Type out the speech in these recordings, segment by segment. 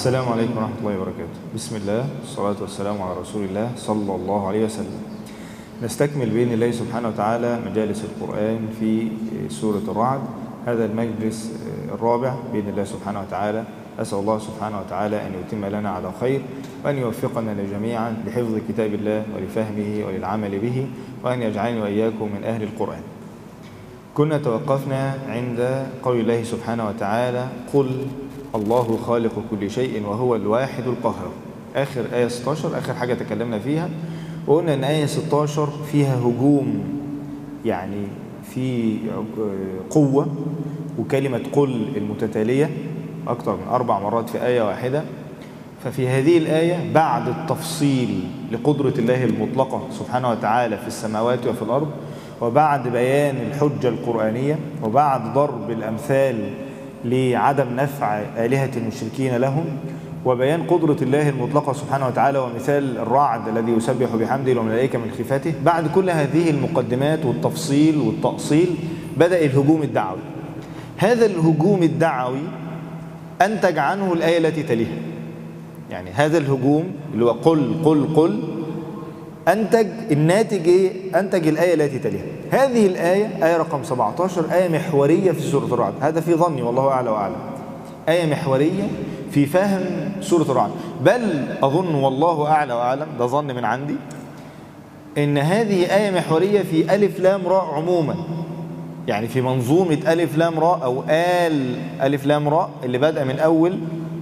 السلام عليكم ورحمة الله وبركاته بسم الله والصلاة والسلام على رسول الله صلى الله عليه وسلم نستكمل بإذن الله سبحانه وتعالى مجالس القرآن في سورة الرعد هذا المجلس الرابع بإذن الله سبحانه وتعالى أسأل الله سبحانه وتعالى أن يتم لنا على خير وأن يوفقنا جميعا لحفظ كتاب الله ولفهمه وللعمل به وأن يجعلني وإياكم من أهل القرآن كنا توقفنا عند قول الله سبحانه وتعالى قل الله خالق كل شيء وهو الواحد القهار آخر آية 16 آخر حاجة تكلمنا فيها وقلنا أن آية 16 فيها هجوم يعني في قوة وكلمة قل المتتالية أكثر من أربع مرات في آية واحدة ففي هذه الآية بعد التفصيل لقدرة الله المطلقة سبحانه وتعالى في السماوات وفي الأرض وبعد بيان الحجة القرآنية وبعد ضرب الأمثال لعدم نفع آلهة المشركين لهم وبيان قدرة الله المطلقة سبحانه وتعالى ومثال الرعد الذي يسبح بحمده والملائكة من خفته بعد كل هذه المقدمات والتفصيل والتأصيل بدأ الهجوم الدعوي هذا الهجوم الدعوي أنتج عنه الآية التي تليها يعني هذا الهجوم اللي هو قل قل قل أنتج الناتج إيه؟ أنتج الآية التي تليها هذه الآية آية رقم 17 آية محورية في سورة الرعد هذا في ظني والله أعلى وأعلم آية محورية في فهم سورة الرعد بل أظن والله أعلى وأعلم ده ظن من عندي إن هذه آية محورية في ألف لام راء عموما يعني في منظومة ألف لام راء أو آل ألف لام راء اللي بدأ من أول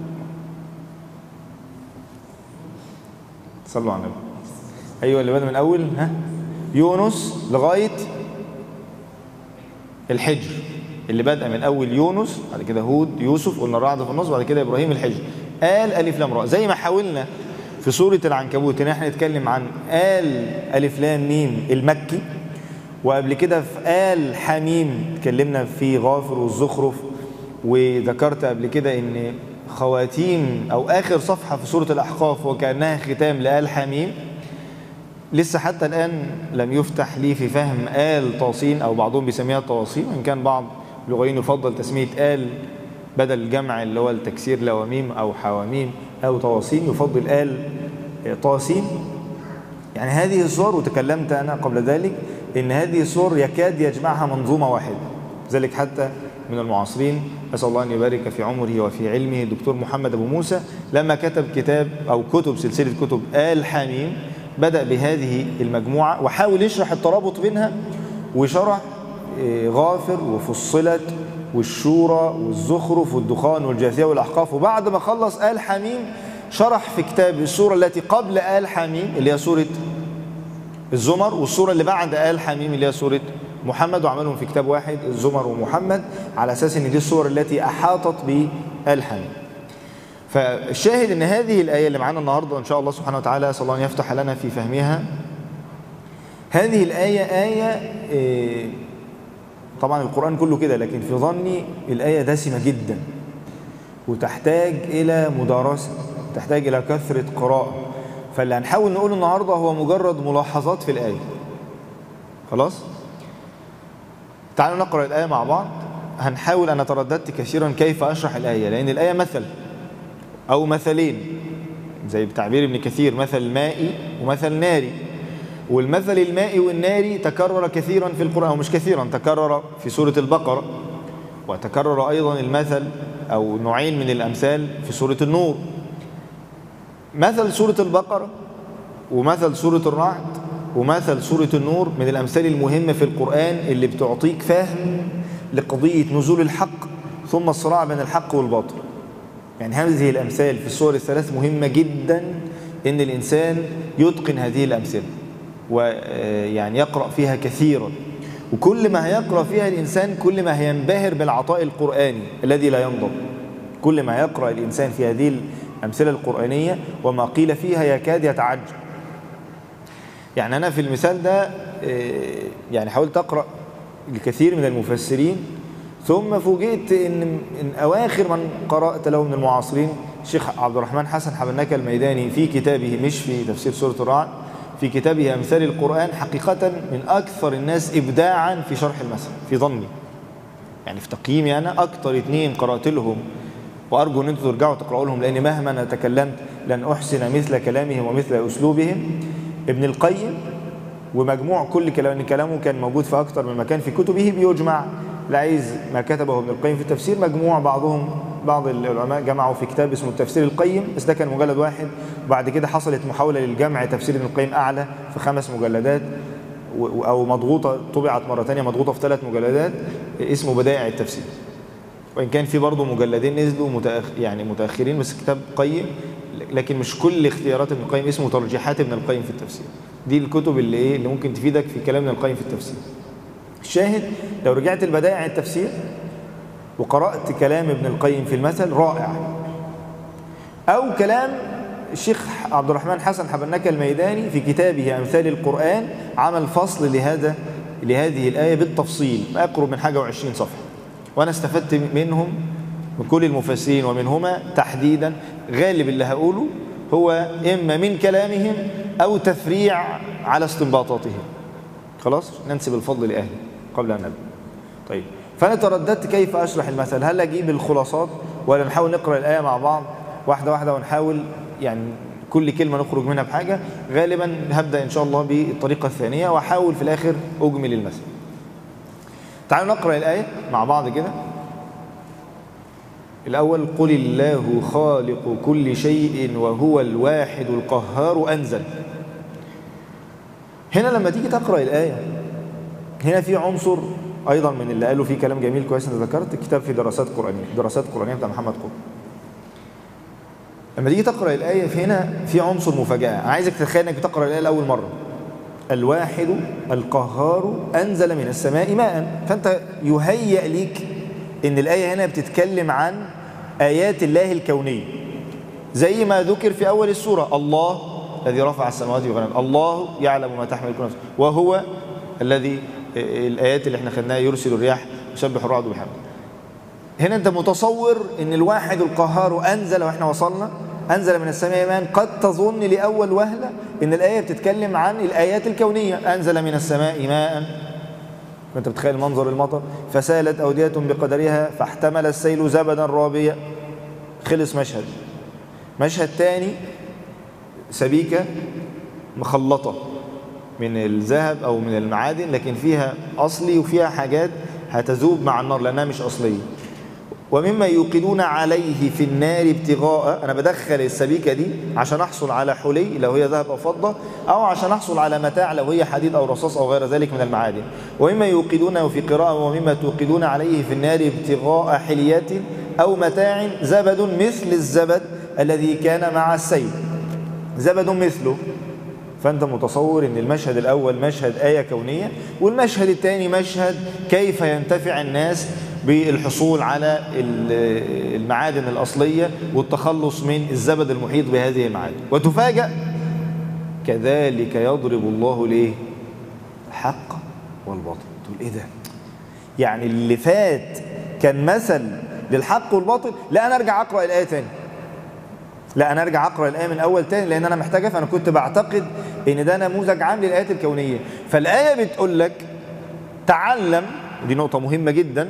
صلوا على النبي أيوة اللي بدأ من أول ها يونس لغاية الحجر اللي بدأ من أول يونس بعد كده هود يوسف قلنا الرعد في النص بعد كده إبراهيم الحجر آل ألف لام راء زي ما حاولنا في سورة العنكبوت إن احنا نتكلم عن آل ألف لام ميم المكي وقبل كده في آل حميم اتكلمنا في غافر والزخرف وذكرت قبل كده ان خواتيم او اخر صفحة في سورة الاحقاف وكأنها ختام لآل حميم لسه حتى الآن لم يفتح لي في فهم آل طاسين او بعضهم بيسميها طواسين وان كان بعض اللغويين يفضل تسمية آل بدل الجمع اللي هو التكسير لواميم او حواميم او طواسين يفضل آل طاسين يعني هذه الصور وتكلمت أنا قبل ذلك إن هذه الصور يكاد يجمعها منظومة واحدة ذلك حتى من المعاصرين أسأل الله أن يبارك في عمره وفي علمه الدكتور محمد أبو موسى لما كتب كتاب أو كتب سلسلة كتب آل حميم بدأ بهذه المجموعة وحاول يشرح الترابط بينها وشرح غافر وفصلت والشورى والزخرف والدخان والجاثية والأحقاف وبعد ما خلص آل حميم شرح في كتاب السورة التي قبل آل حميم اللي هي سورة الزمر والسورة اللي بعد آل حميم اللي هي سورة محمد وعملهم في كتاب واحد الزمر ومحمد على أساس أن دي السور التي أحاطت بآل حميم فالشاهد أن هذه الآية اللي معانا النهاردة إن شاء الله سبحانه وتعالى أسأل الله أن يفتح لنا في فهمها هذه الآية آية إيه طبعا القرآن كله كده لكن في ظني الآية دسمة جدا وتحتاج إلى مدارسة تحتاج إلى كثرة قراءة فاللي هنحاول نقوله النهاردة هو مجرد ملاحظات في الآية خلاص تعالوا نقرأ الآية مع بعض هنحاول أنا ترددت كثيرا كيف أشرح الآية لأن الآية مثل أو مثلين زي بتعبير ابن كثير مثل مائي ومثل ناري والمثل المائي والناري تكرر كثيرا في القرآن أو مش كثيرا تكرر في سورة البقرة وتكرر أيضا المثل أو نوعين من الأمثال في سورة النور مثل سورة البقرة ومثل سورة الرعد ومثل سورة النور من الأمثال المهمة في القرآن اللي بتعطيك فهم لقضية نزول الحق ثم الصراع بين الحق والباطل يعني هذه الأمثال في السور الثلاث مهمة جدا إن الإنسان يتقن هذه الأمثلة ويعني يقرأ فيها كثيرا وكل ما هيقرأ فيها الإنسان كل ما هينبهر بالعطاء القرآني الذي لا ينضب كل ما يقرأ الإنسان في هذه الأمثلة القرآنية وما قيل فيها يكاد يتعجب يعني أنا في المثال ده يعني حاولت أقرأ الكثير من المفسرين ثم فوجئت إن من أواخر من قرأت له من المعاصرين الشيخ عبد الرحمن حسن حبناك الميداني في كتابه مش في تفسير سورة الرعد في كتابه أمثال القرآن حقيقة من أكثر الناس إبداعا في شرح المثل في ظني يعني في تقييمي أنا أكثر اثنين قرأت لهم وأرجو أن أنتم ترجعوا تقرأوا لهم لأن مهما أنا تكلمت لن أحسن مثل كلامهم ومثل أسلوبهم ابن القيم ومجموع كل كلام لأن كلامه كان موجود في أكثر من مكان في كتبه بيجمع لا عايز ما كتبه ابن القيم في التفسير مجموع بعضهم بعض العلماء جمعوا في كتاب اسمه التفسير القيم بس ده كان مجلد واحد وبعد كده حصلت محاولة للجمع تفسير ابن القيم أعلى في خمس مجلدات و- أو مضغوطة طبعت مرة تانية مضغوطة في ثلاث مجلدات اسمه بدائع التفسير وإن كان في برضه مجلدين نزلوا متأخ يعني متأخرين بس كتاب قيم لكن مش كل اختيارات ابن القيم اسمه ترجيحات ابن القيم في التفسير دي الكتب اللي ايه اللي ممكن تفيدك في كلام ابن القيم في التفسير الشاهد لو رجعت البدائع التفسير وقرأت كلام ابن القيم في المثل رائع أو كلام الشيخ عبد الرحمن حسن حبنكة الميداني في كتابه أمثال القرآن عمل فصل لهذا لهذه الآية بالتفصيل ما أقرب من حاجة وعشرين صفحة وأنا استفدت منهم من كل المفسرين ومنهما تحديدا غالب اللي هقوله هو إما من كلامهم أو تفريع على استنباطاتهم خلاص ننسب الفضل لأهله قبل أن نبدأ طيب فأنا ترددت كيف أشرح المثل هل أجيب الخلاصات ولا نحاول نقرأ الآية مع بعض واحدة واحدة ونحاول يعني كل كلمة نخرج منها بحاجة غالبا هبدأ إن شاء الله بالطريقة الثانية وأحاول في الآخر أجمل المثل تعالوا نقرأ الآية مع بعض كده الأول قل الله خالق كل شيء وهو الواحد القهار أنزل هنا لما تيجي تقرأ الآية هنا في عنصر أيضا من اللي قالوا فيه كلام جميل كويس أنا ذكرت الكتاب في دراسات قرآنية دراسات قرآنية بتاع محمد قطب لما تيجي تقرأ الآية في هنا في عنصر مفاجأة أنا عايزك تتخيل إنك بتقرأ الآية لأول مرة الواحد القهار أنزل من السماء ماء فأنت يهيأ ليك إن الآية هنا بتتكلم عن آيات الله الكونية زي ما ذكر في أول السورة الله الذي رفع السماوات والأرض الله يعلم ما تحمل كل نفس وهو الذي الآيات اللي احنا خدناها يرسل الرياح يسبح الرعد بحمده هنا انت متصور ان الواحد القهار انزل واحنا وصلنا انزل من السماء ماء قد تظن لاول وهله ان الايه بتتكلم عن الايات الكونيه انزل من السماء ماء انت بتخيل منظر المطر فسالت اوديه بقدرها فاحتمل السيل زبدا رابيا خلص مشهد مشهد تاني سبيكه مخلطه من الذهب او من المعادن لكن فيها اصلي وفيها حاجات هتذوب مع النار لانها مش اصليه ومما يوقدون عليه في النار ابتغاء انا بدخل السبيكه دي عشان احصل على حلي لو هي ذهب او فضه او عشان احصل على متاع لو هي حديد او رصاص او غير ذلك من المعادن ومما يوقدون في قراءه ومما توقدون عليه في النار ابتغاء حليات او متاع زبد مثل الزبد الذي كان مع السيل زبد مثله فأنت متصور أن المشهد الأول مشهد آية كونية والمشهد الثاني مشهد كيف ينتفع الناس بالحصول على المعادن الأصلية والتخلص من الزبد المحيط بهذه المعادن وتفاجأ كذلك يضرب الله ليه الحق والباطل تقول إيه ده يعني اللي فات كان مثل للحق والباطل لا أنا أرجع أقرأ الآية تاني لا انا ارجع اقرا الايه من اول تاني لان انا محتاج افهم انا كنت بعتقد ان ده نموذج عام للايات الكونيه فالايه بتقول لك تعلم ودي نقطه مهمه جدا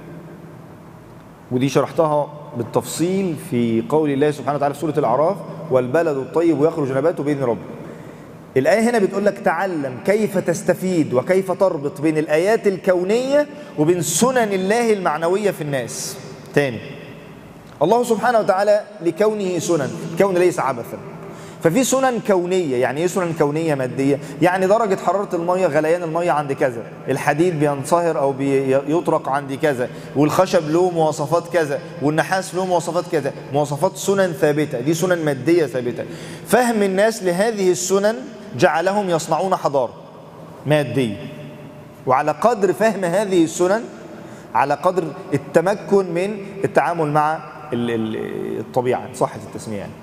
ودي شرحتها بالتفصيل في قول الله سبحانه وتعالى في سوره الاعراف والبلد الطيب يخرج نباته باذن ربه الآية هنا بتقول لك تعلم كيف تستفيد وكيف تربط بين الآيات الكونية وبين سنن الله المعنوية في الناس تاني الله سبحانه وتعالى لكونه سنن كون ليس عبثا ففي سنن كونية يعني ايه سنن كونية مادية يعني درجة حرارة المية غليان المية عند كذا الحديد بينصهر او بيطرق عند كذا والخشب له مواصفات كذا والنحاس له مواصفات كذا مواصفات سنن ثابتة دي سنن مادية ثابتة فهم الناس لهذه السنن جعلهم يصنعون حضارة مادية وعلى قدر فهم هذه السنن على قدر التمكن من التعامل مع الطبيعة صحة التسمية يعني.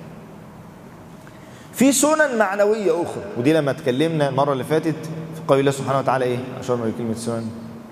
في سنن معنوية أخرى ودي لما اتكلمنا المرة اللي فاتت في قول الله سبحانه وتعالى إيه أشرنا لكلمة سنن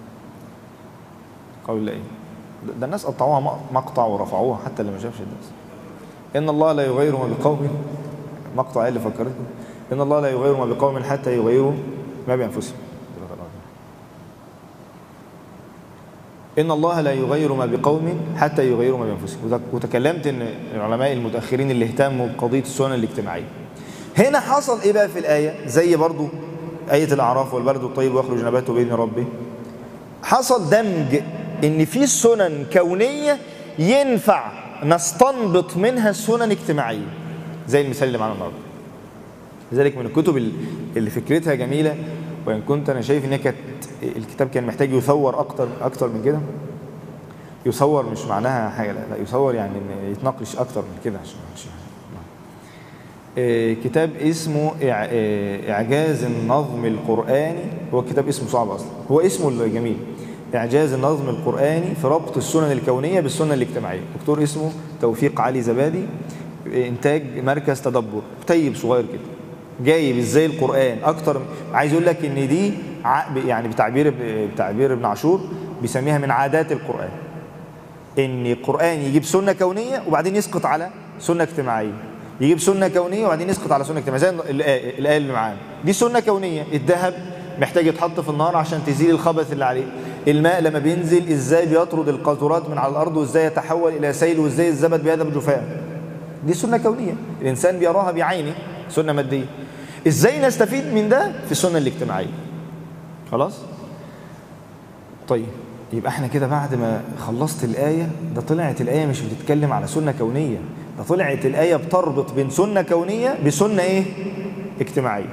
قول الله إيه ده الناس قطعوها مقطع ورفعوها حتى اللي ما شافش الناس إن الله لا يغير ما بقوم مقطع اللي فكرتكم إن الله لا يغير ما بقوم حتى يغيروا ما بأنفسهم إن الله لا يغير ما بقوم حتى يغيروا ما بأنفسهم وتكلمت إن العلماء المتأخرين اللي اهتموا بقضية السنن الاجتماعية هنا حصل إيه بقى في الآية زي برضو آية الأعراف والبلد الطيب ويخرج نباته بإذن ربه حصل دمج إن في سنن كونية ينفع نستنبط منها سنن اجتماعية زي المثال اللي معانا النهارده لذلك من الكتب اللي فكرتها جميلة وإن كنت أنا شايف إن كانت الكتاب كان محتاج يثور أكتر أكتر من كده يصور مش معناها حاجة لا, لا يصور يعني إن يتناقش أكتر من كده عشان مش آه، كتاب اسمه آه، إعجاز النظم القرآني هو كتاب اسمه صعب أصلا هو اسمه الجميل إعجاز النظم القرآني في ربط السنن الكونية بالسنن الاجتماعية دكتور اسمه توفيق علي زبادي إنتاج مركز تدبر كتيب صغير كده جايب ازاي القرآن أكتر عايز يقول لك إن دي يعني بتعبير بتعبير ابن عاشور بيسميها من عادات القرآن إن القرآن يجيب سنة كونية وبعدين يسقط على سنة اجتماعية يجيب سنة كونية وبعدين يسقط على سنة اجتماعية زي الآية اللي معانا دي سنة كونية الذهب محتاج يتحط في النار عشان تزيل الخبث اللي عليه الماء لما بينزل ازاي بيطرد القاذورات من على الارض وازاي يتحول الى سيل وازاي الزبد بيذهب جفاء دي سنه كونيه الانسان بيراها بعينه سنه ماديه ازاي نستفيد من ده في السنه الاجتماعيه خلاص طيب يبقى احنا كده بعد ما خلصت الايه ده طلعت الايه مش بتتكلم على سنه كونيه ده طلعت الايه بتربط بين سنه كونيه بسنه ايه اجتماعيه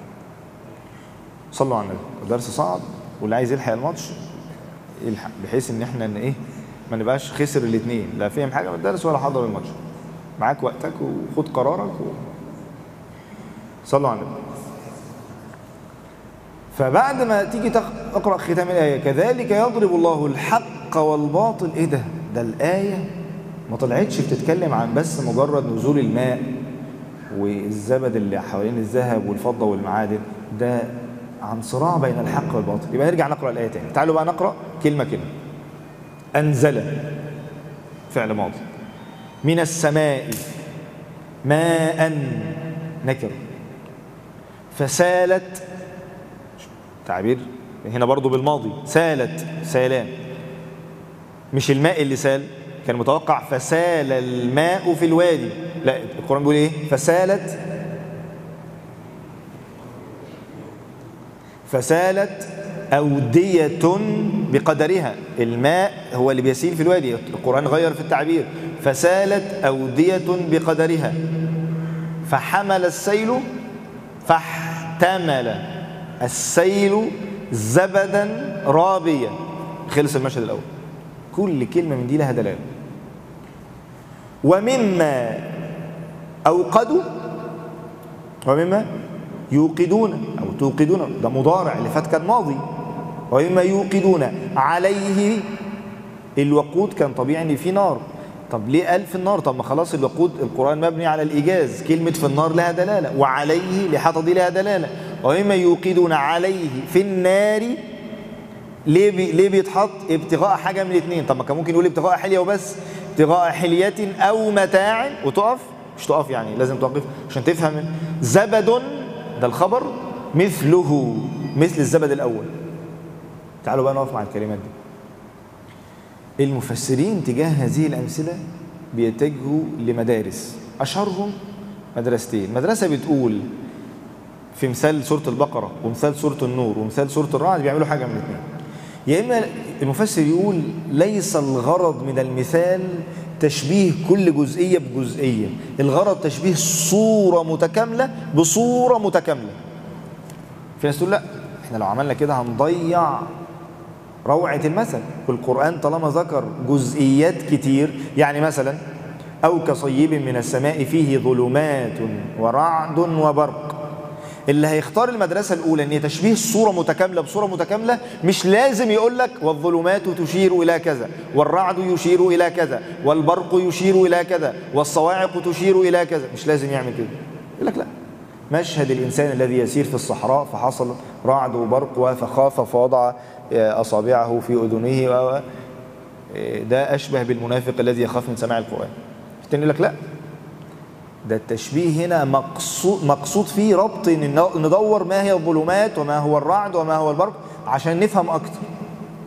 صلوا على النبي الدرس صعب واللي عايز يلحق الماتش يلحق بحيث ان احنا ان ايه ما نبقاش خسر الاثنين لا فهم حاجه من الدرس ولا حضر الماتش معاك وقتك وخد قرارك و... صلوا على النبي فبعد ما تيجي تقرا ختام الايه كذلك يضرب الله الحق والباطل ايه ده ده الايه ما طلعتش بتتكلم عن بس مجرد نزول الماء والزبد اللي حوالين الذهب والفضه والمعادن ده عن صراع بين الحق والباطل يبقى نرجع نقرأ الآية تاني تعالوا بقى نقرأ كلمة كلمة أنزل فعل ماضي من السماء ماء نكر فسالت تعبير هنا برضو بالماضي سالت سالان مش الماء اللي سال كان متوقع فسال الماء في الوادي لا القرآن بيقول ايه فسالت فسالت أودية بقدرها الماء هو اللي بيسيل في الوادي القرآن غير في التعبير فسالت أودية بقدرها فحمل السيل فاحتمل السيل زبدا رابيا خلص المشهد الأول كل كلمة من دي لها دلالة ومما أوقدوا ومما يوقدون أو توقدون ده مضارع اللي فات كان ماضي ومما يوقدون عليه الوقود كان طبيعي ان في نار طب ليه قال في النار طب ما خلاص الوقود القرآن مبني على الإيجاز كلمة في النار لها دلالة وعليه لحاطة دي لها دلالة ومما يوقدون عليه في النار ليه بي ليه بيتحط ابتغاء حاجة من الاثنين طب ما كان ممكن يقول ابتغاء حلية وبس ابتغاء حلية أو متاع وتقف مش تقف يعني لازم توقف عشان تفهم زبد ده الخبر مثله مثل الزبد الأول تعالوا بقى نقف مع الكلمات دي المفسرين تجاه هذه الأمثلة بيتجهوا لمدارس أشهرهم مدرستين مدرسة بتقول في مثال سورة البقرة ومثال سورة النور ومثال سورة الرعد بيعملوا حاجة من الاثنين يا إما المفسر يقول ليس الغرض من المثال تشبيه كل جزئية بجزئية الغرض تشبيه صورة متكاملة بصورة متكاملة في ناس تقول لا احنا لو عملنا كده هنضيع روعة المثل والقرآن طالما ذكر جزئيات كتير يعني مثلا أو كصيب من السماء فيه ظلمات ورعد وبرق اللي هيختار المدرسة الأولى أن تشبيه الصورة متكاملة بصورة متكاملة مش لازم يقول لك والظلمات تشير إلى كذا والرعد يشير إلى كذا والبرق يشير إلى كذا والصواعق تشير إلى كذا مش لازم يعمل كده يقول لك لا مشهد الإنسان الذي يسير في الصحراء فحصل رعد وبرق فخاف فوضع أصابعه في أذنه ده أشبه بالمنافق الذي يخاف من سماع القرآن الثاني يقول لك لا ده التشبيه هنا مقصود, مقصود فيه ربط ندور ما هي الظلمات وما هو الرعد وما هو البرق عشان نفهم أكتر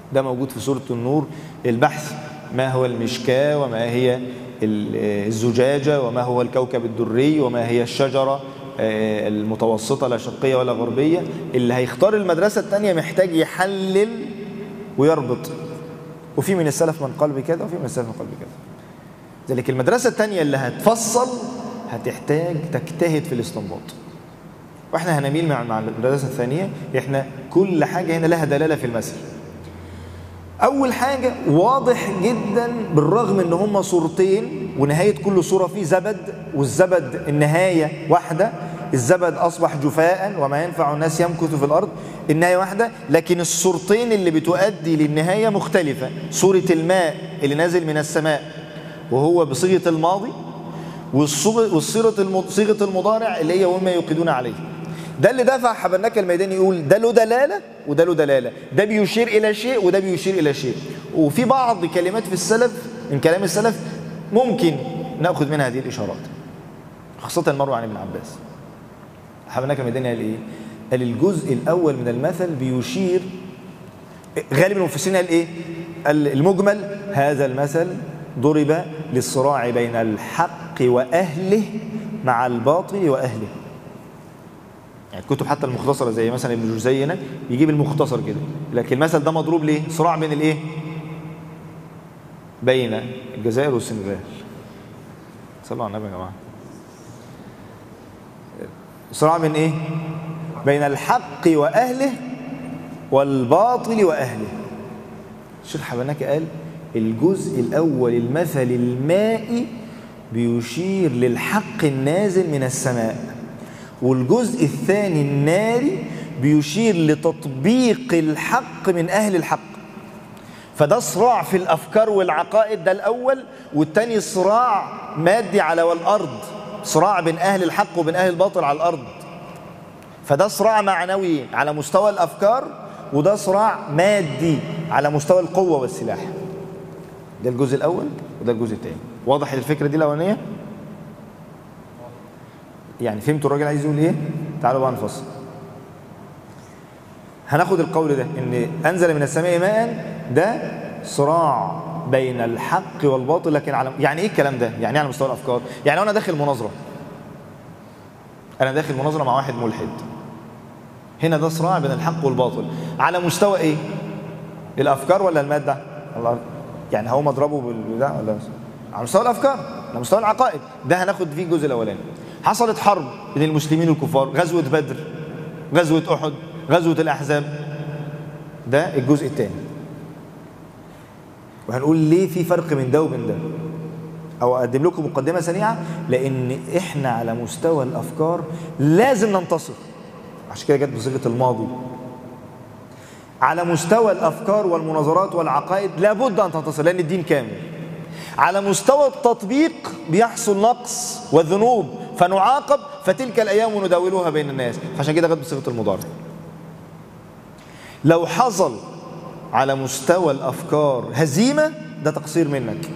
ده موجود في سورة النور البحث ما هو المشكاة وما هي الزجاجة وما هو الكوكب الدري وما هي الشجرة آه، المتوسطة لا شرقية ولا غربية اللي هيختار المدرسة الثانية محتاج يحلل ويربط وفي من السلف من قال بكذا وفي من السلف من قال بكذا ذلك المدرسة الثانية اللي هتفصل هتحتاج تجتهد في الاستنباط واحنا هنميل مع مع المدرسة الثانية احنا كل حاجة هنا لها دلالة في المثل أول حاجة واضح جدا بالرغم إن هما صورتين ونهاية كل صورة فيه زبد والزبد النهاية واحدة الزبد أصبح جفاء وما ينفع الناس يمكث في الأرض النهاية واحدة لكن الصورتين اللي بتؤدي للنهاية مختلفة صورة الماء اللي نازل من السماء وهو بصيغة الماضي والصيغة صيغة المضارع اللي هي وما يوقدون عليه ده اللي دفع حبناك الميداني يقول ده له دلالة وده له دلالة ده بيشير إلى شيء وده بيشير إلى شيء وفي بعض كلمات في السلف من كلام السلف ممكن نأخذ منها هذه الإشارات خاصة مروي عن ابن عباس حبناك الميداني قال إيه؟ قال الجزء الأول من المثل بيشير غالب المفسرين قال إيه؟ قال المجمل هذا المثل ضرب للصراع بين الحق وأهله مع الباطل وأهله يعني الكتب حتى المختصرة زي مثلا ابن جوزي هنا يجيب المختصر كده لكن المثل ده مضروب ليه صراع بين الايه بين الجزائر والسنغال صلوا على النبي يا جماعه صراع بين ايه بين الحق واهله والباطل واهله الشيخ حبناكي قال الجزء الاول المثل المائي بيشير للحق النازل من السماء والجزء الثاني الناري بيشير لتطبيق الحق من أهل الحق فده صراع في الأفكار والعقائد ده الأول والتاني صراع مادي على والأرض صراع بين أهل الحق وبين أهل الباطل على الأرض فده صراع معنوي على مستوى الأفكار وده صراع مادي على مستوى القوة والسلاح ده الجزء الأول وده الجزء الثاني واضح الفكرة دي الأولانية؟ يعني فهمتوا الراجل عايز يقول ايه تعالوا بقى نفصل هناخد القول ده ان انزل من السماء ماء ده صراع بين الحق والباطل لكن على يعني ايه الكلام ده يعني ايه على مستوى الافكار يعني انا داخل مناظره انا داخل مناظره مع واحد ملحد هنا ده صراع بين الحق والباطل على مستوى ايه الافكار ولا الماده الله يعني هو مضربه بالبتاع ولا على مستوى الافكار على مستوى العقائد ده هناخد فيه الجزء الاولاني حصلت حرب بين المسلمين والكفار غزوة بدر غزوة أحد غزوة الأحزاب ده الجزء الثاني وهنقول ليه في فرق من ده وبين ده أو أقدم لكم مقدمة سريعة لأن إحنا على مستوى الأفكار لازم ننتصر عشان كده جت بصيغة الماضي على مستوى الأفكار والمناظرات والعقائد لابد أن تنتصر لأن الدين كامل على مستوى التطبيق بيحصل نقص وذنوب فنعاقب فتلك الأيام نداولها بين الناس عشان كده جت بصيغة المضارع لو حصل على مستوى الأفكار هزيمة ده تقصير منك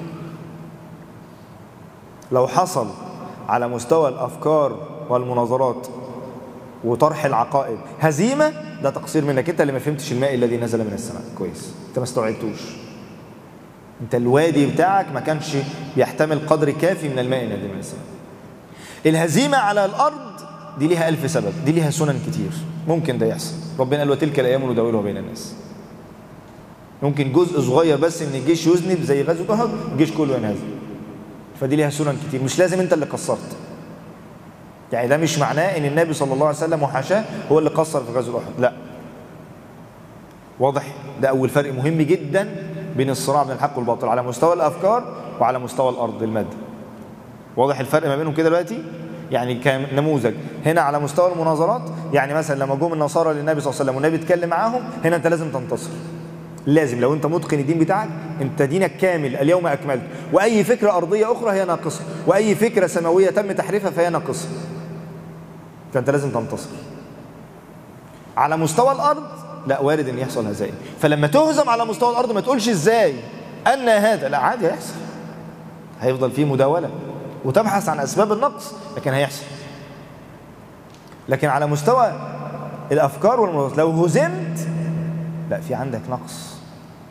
لو حصل على مستوى الأفكار والمناظرات وطرح العقائد هزيمة ده تقصير منك انت اللي ما فهمتش الماء الذي نزل من السماء كويس انت ما استوعبتوش انت الوادي بتاعك ما كانش بيحتمل قدر كافي من الماء الذي من السماء الهزيمة على الأرض دي ليها ألف سبب دي ليها سنن كتير ممكن ده يحصل ربنا قال وتلك الأيام نداولها بين الناس ممكن جزء صغير بس من الجيش يذنب زي غزوة أحد الجيش كله ينهزم فدي ليها سنن كتير مش لازم أنت اللي قصرت يعني ده مش معناه ان النبي صلى الله عليه وسلم وحاشاه هو اللي قصر في غزوه احد لا واضح ده اول فرق مهم جدا بين الصراع بين الحق والباطل على مستوى الافكار وعلى مستوى الارض الماده واضح الفرق ما بينهم كده دلوقتي يعني كنموذج هنا على مستوى المناظرات يعني مثلا لما جم النصارى للنبي صلى الله عليه وسلم والنبي اتكلم معاهم هنا انت لازم تنتصر لازم لو انت متقن الدين بتاعك انت دينك كامل اليوم اكملت واي فكره ارضيه اخرى هي ناقصه واي فكره سماويه تم تحريفها فهي ناقصه فانت لازم تنتصر على مستوى الارض لا وارد ان يحصل هزائم فلما تهزم على مستوى الارض ما تقولش ازاي ان هذا لا عادي هيحصل هيفضل فيه مداوله وتبحث عن أسباب النقص لكن هيحصل لكن على مستوى الأفكار والمنظرات لو هزمت لا في عندك نقص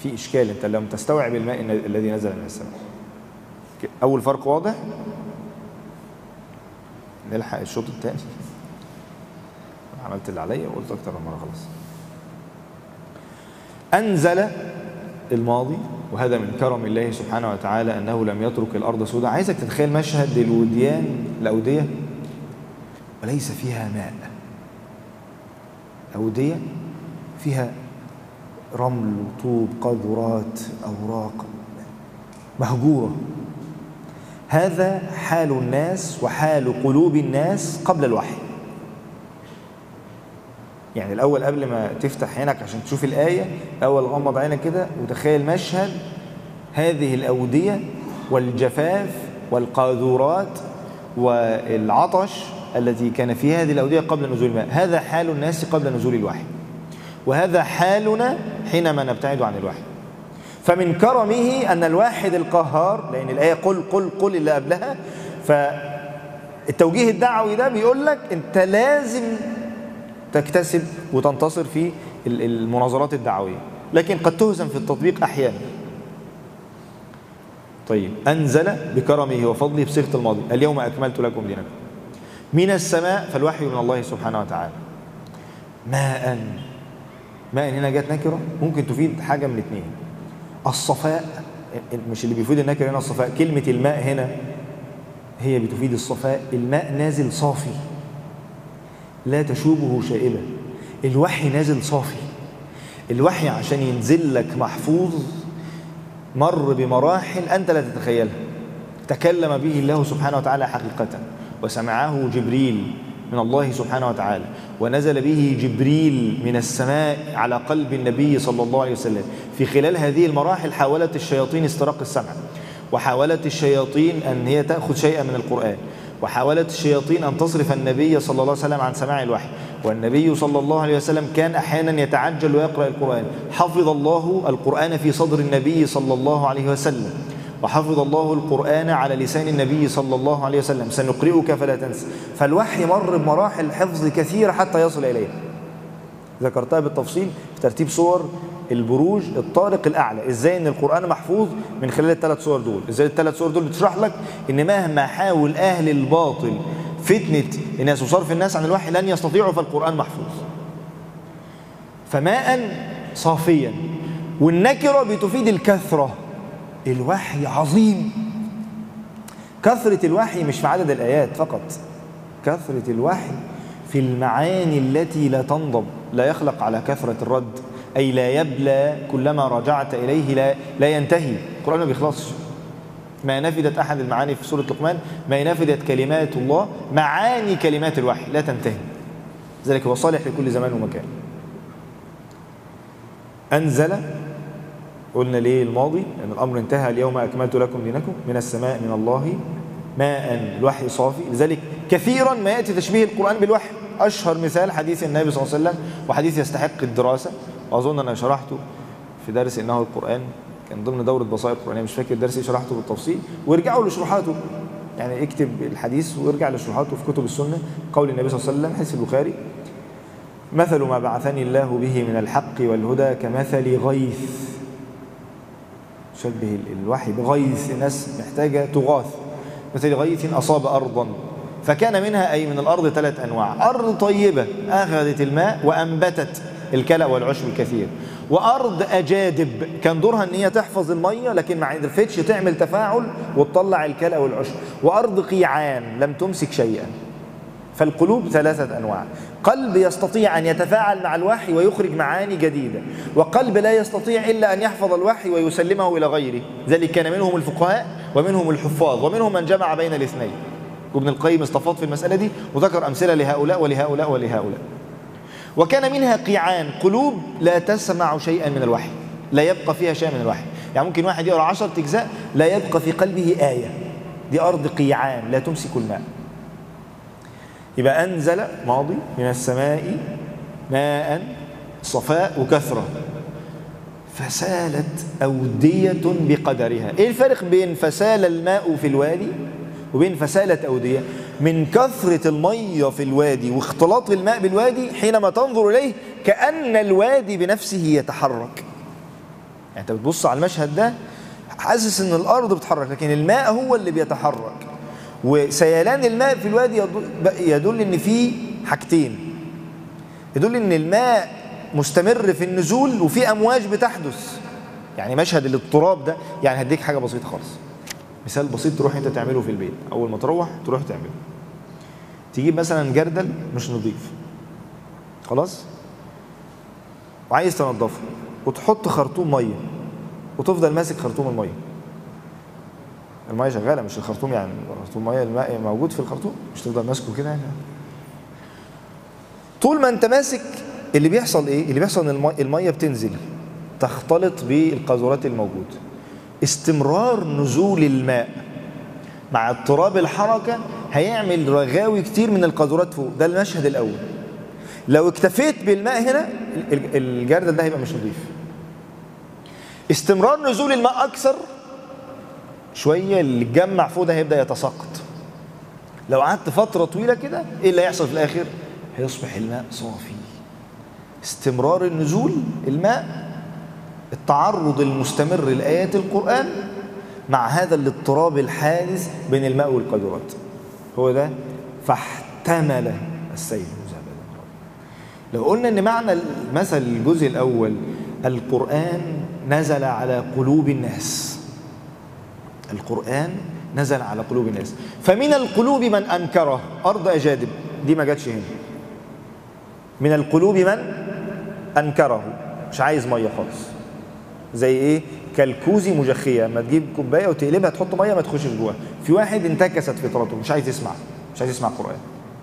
في إشكال أنت لم تستوعب الماء الذي نزل من السماء أول فرق واضح نلحق الشوط الثاني عملت اللي عليا وقلت أكتر من مرة خلاص أنزل الماضي وهذا من كرم الله سبحانه وتعالى أنه لم يترك الأرض سوداء عايزك تتخيل مشهد الوديان الأودية وليس فيها ماء أودية فيها رمل طوب قاذورات أوراق مهجورة هذا حال الناس وحال قلوب الناس قبل الوحي يعني الأول قبل ما تفتح عينك عشان تشوف الآية أول غمض عينك كده وتخيل مشهد هذه الأودية والجفاف والقاذورات والعطش التي كان في هذه الأودية قبل نزول الماء هذا حال الناس قبل نزول الوحي وهذا حالنا حينما نبتعد عن الوحي فمن كرمه أن الواحد القهار لأن الآية قل قل قل اللي قبلها فالتوجيه الدعوي ده بيقول لك أنت لازم تكتسب وتنتصر في المناظرات الدعوية لكن قد تهزم في التطبيق أحيانا طيب أنزل بكرمه وفضله بصيغة الماضي اليوم أكملت لكم دينكم من السماء فالوحي من الله سبحانه وتعالى ماء ماء هنا جت نكرة ممكن تفيد حاجة من اثنين الصفاء مش اللي بيفيد النكرة هنا الصفاء كلمة الماء هنا هي بتفيد الصفاء الماء نازل صافي لا تشوبه شائبة الوحي نازل صافي الوحي عشان ينزل لك محفوظ مر بمراحل أنت لا تتخيلها تكلم به الله سبحانه وتعالى حقيقة وسمعه جبريل من الله سبحانه وتعالى ونزل به جبريل من السماء على قلب النبي صلى الله عليه وسلم في خلال هذه المراحل حاولت الشياطين استراق السمع وحاولت الشياطين أن هي تأخذ شيئا من القرآن وحاولت الشياطين أن تصرف النبي صلى الله عليه وسلم عن سماع الوحي والنبي صلى الله عليه وسلم كان أحيانا يتعجل ويقرأ القرآن حفظ الله القرآن في صدر النبي صلى الله عليه وسلم وحفظ الله القرآن على لسان النبي صلى الله عليه وسلم سنقرئك فلا تنسى فالوحي مر بمراحل حفظ كثيرة حتى يصل إليه ذكرتها بالتفصيل في ترتيب صور البروج الطارق الأعلى إزاي أن القرآن محفوظ من خلال الثلاث صور دول إزاي الثلاث صور دول بتشرح لك أن مهما حاول أهل الباطل فتنة الناس وصرف الناس عن الوحي لن يستطيعوا فالقرآن محفوظ فماء صافيا والنكرة بتفيد الكثرة الوحي عظيم كثرة الوحي مش في عدد الآيات فقط كثرة الوحي في المعاني التي لا تنضب لا يخلق على كثرة الرد أي لا يبلى كلما رجعت إليه لا, لا ينتهي القرآن ما بيخلصش ما نفدت أحد المعاني في سورة لقمان ما نفدت كلمات الله معاني كلمات الوحي لا تنتهي ذلك هو صالح لكل زمان ومكان أنزل قلنا ليه الماضي أن الأمر انتهى اليوم أكملت لكم دينكم من السماء من الله ماء الوحي صافي لذلك كثيرا ما يأتي تشبيه القرآن بالوحي أشهر مثال حديث النبي صلى الله عليه وسلم وحديث يستحق الدراسة وأظن أنا شرحته في درس إنه القرآن كان ضمن دورة بصائر القرآنية مش فاكر الدرس شرحته بالتفصيل وارجعوا لشروحاته يعني اكتب الحديث وارجع لشروحاته في كتب السنة قول النبي صلى الله عليه وسلم حديث البخاري مثل ما بعثني الله به من الحق والهدى كمثل غيث شبه الوحي بغيث الناس محتاجة تغاث مثل غيث أصاب أرضا فكان منها أي من الأرض ثلاث أنواع أرض طيبة أخذت الماء وأنبتت الكلأ والعشب الكثير وأرض أجادب كان دورها أن هي تحفظ المية لكن ما عرفتش تعمل تفاعل وتطلع الكلأ والعشب وأرض قيعان لم تمسك شيئا فالقلوب ثلاثة أنواع قلب يستطيع أن يتفاعل مع الوحي ويخرج معاني جديدة وقلب لا يستطيع إلا أن يحفظ الوحي ويسلمه إلى غيره ذلك كان منهم الفقهاء ومنهم الحفاظ ومنهم من جمع بين الاثنين وابن القيم استفاض في المسألة دي وذكر أمثلة لهؤلاء ولهؤلاء ولهؤلاء وكان منها قيعان قلوب لا تسمع شيئا من الوحي لا يبقى فيها شيء من الوحي يعني ممكن واحد يقرأ عشرة أجزاء لا يبقى في قلبه آية دي أرض قيعان لا تمسك الماء يبقى أنزل ماضي من السماء ماء صفاء وكثرة فسالت أودية بقدرها إيه الفرق بين فسال الماء في الوادي وبين فسالة أودية من كثرة المية في الوادي واختلاط الماء بالوادي حينما تنظر إليه كأن الوادي بنفسه يتحرك يعني انت بتبص على المشهد ده حاسس ان الارض بتتحرك لكن الماء هو اللي بيتحرك وسيلان الماء في الوادي يدل, يدل ان في حاجتين يدل ان الماء مستمر في النزول وفي امواج بتحدث يعني مشهد الاضطراب ده يعني هديك حاجه بسيطه خالص مثال بسيط تروح انت تعمله في البيت اول ما تروح تروح تعمله تجيب مثلا جردل مش نظيف خلاص وعايز تنضفه وتحط خرطوم ميه وتفضل ماسك خرطوم الميه الميه شغاله مش الخرطوم يعني خرطوم ميه الماء موجود في الخرطوم مش تفضل ماسكه كده يعني طول ما انت ماسك اللي بيحصل ايه اللي بيحصل ان الميه بتنزل تختلط بالقاذورات الموجوده استمرار نزول الماء مع اضطراب الحركه هيعمل رغاوي كتير من القاذورات فوق ده المشهد الاول لو اكتفيت بالماء هنا الجردل ده هيبقى مش نظيف استمرار نزول الماء اكثر شويه اللي اتجمع فوق ده هيبدا يتساقط لو قعدت فتره طويله كده ايه اللي هيحصل في الاخر هيصبح الماء صافي استمرار النزول الماء التعرض المستمر لايات القران مع هذا الاضطراب الحادث بين الماء والقدرات هو ده فاحتمل السيل لو قلنا ان معنى مثل الجزء الاول القران نزل على قلوب الناس القرآن نزل على قلوب الناس فمن القلوب من أنكره أرض أجادب دي ما جاتش هنا من القلوب من أنكره مش عايز مية خالص زي إيه كالكوزي مجخية لما تجيب كوباية وتقلبها تحط مية ما تخشش جواها في واحد انتكست فطرته مش عايز يسمع مش عايز يسمع قرآن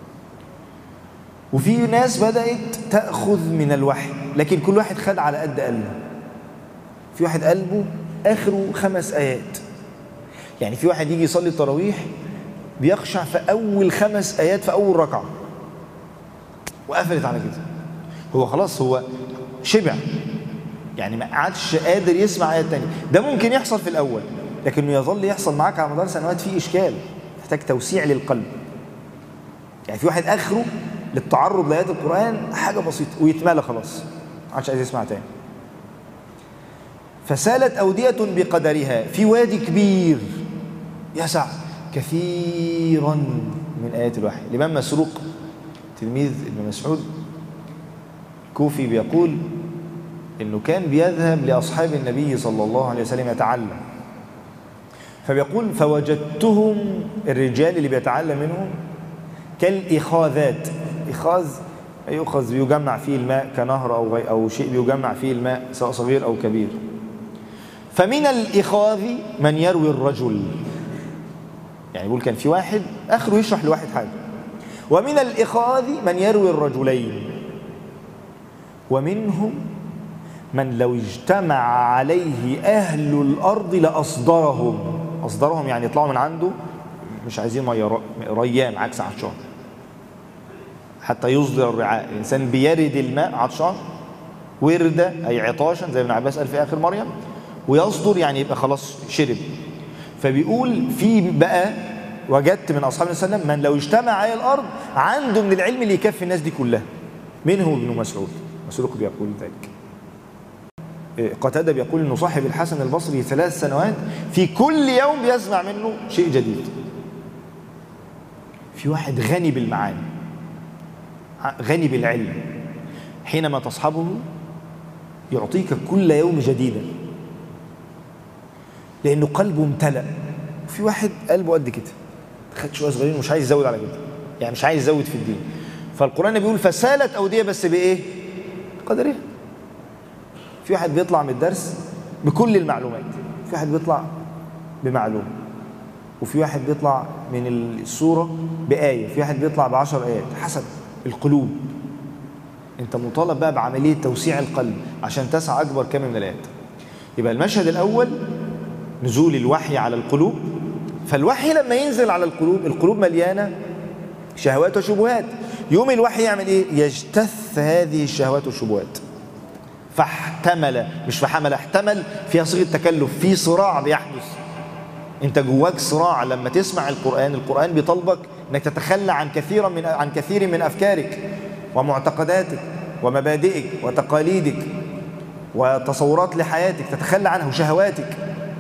وفي ناس بدأت تأخذ من الوحي لكن كل واحد خد على قد قلبه في واحد قلبه آخره خمس آيات يعني في واحد يجي يصلي التراويح بيخشع في اول خمس ايات في اول ركعه وقفلت على كده هو خلاص هو شبع يعني ما عادش قادر يسمع ايات تانية ده ممكن يحصل في الاول لكنه يظل يحصل معاك على مدار سنوات في اشكال محتاج توسيع للقلب يعني في واحد اخره للتعرض لايات القران حاجه بسيطه ويتمالى خلاص ما عادش عايز يسمع تاني فسالت اوديه بقدرها في وادي كبير يسع كثيرا من آيات الوحي الإمام مسروق تلميذ ابن مسعود كوفي بيقول انه كان بيذهب لاصحاب النبي صلى الله عليه وسلم يتعلم فبيقول فوجدتهم الرجال اللي بيتعلم منهم كالاخاذات اخاذ يؤخذ بيجمع فيه الماء كنهر او غي او شيء بيجمع فيه الماء سواء صغير او كبير فمن الاخاذ من يروي الرجل يعني يقول كان في واحد اخره يشرح لواحد حاجه ومن الاخاذ من يروي الرجلين ومنهم من لو اجتمع عليه اهل الارض لاصدرهم اصدرهم يعني يطلعوا من عنده مش عايزين ميه ريان عكس عطشان حتى يصدر الرعاء الانسان بيرد الماء عطشان ورد اي عطاشا زي ابن عباس قال في اخر مريم ويصدر يعني يبقى خلاص شرب فبيقول في بقى وجدت من اصحاب النبي صلى الله عليه وسلم من لو اجتمع على الارض عنده من العلم اللي يكفي الناس دي كلها منهم ابن مسعود مسروق بيقول ذلك قتاده بيقول انه صاحب الحسن البصري ثلاث سنوات في كل يوم بيسمع منه شيء جديد في واحد غني بالمعاني غني بالعلم حينما تصحبه يعطيك كل يوم جديدا لانه قلبه امتلأ وفي واحد قلبه قد كده خد شويه صغيرين ومش عايز يزود على كده يعني مش عايز يزود في الدين فالقران بيقول فسالت اوديه بس بايه قدرها في واحد بيطلع من الدرس بكل المعلومات في واحد بيطلع بمعلومه وفي واحد بيطلع من السوره بايه في واحد بيطلع بعشر ايات حسب القلوب انت مطالب بقى بعمليه توسيع القلب عشان تسعى اكبر كم من الايات يبقى المشهد الاول نزول الوحي على القلوب فالوحي لما ينزل على القلوب القلوب مليانه شهوات وشبهات يوم الوحي يعمل ايه يجتث هذه الشهوات والشبهات فاحتمل مش فحمل احتمل فيها صيغه تكلف في صراع بيحدث انت جواك صراع لما تسمع القران القران بيطالبك انك تتخلى عن كثيرا من عن كثير من افكارك ومعتقداتك ومبادئك وتقاليدك وتصورات لحياتك تتخلى عنها وشهواتك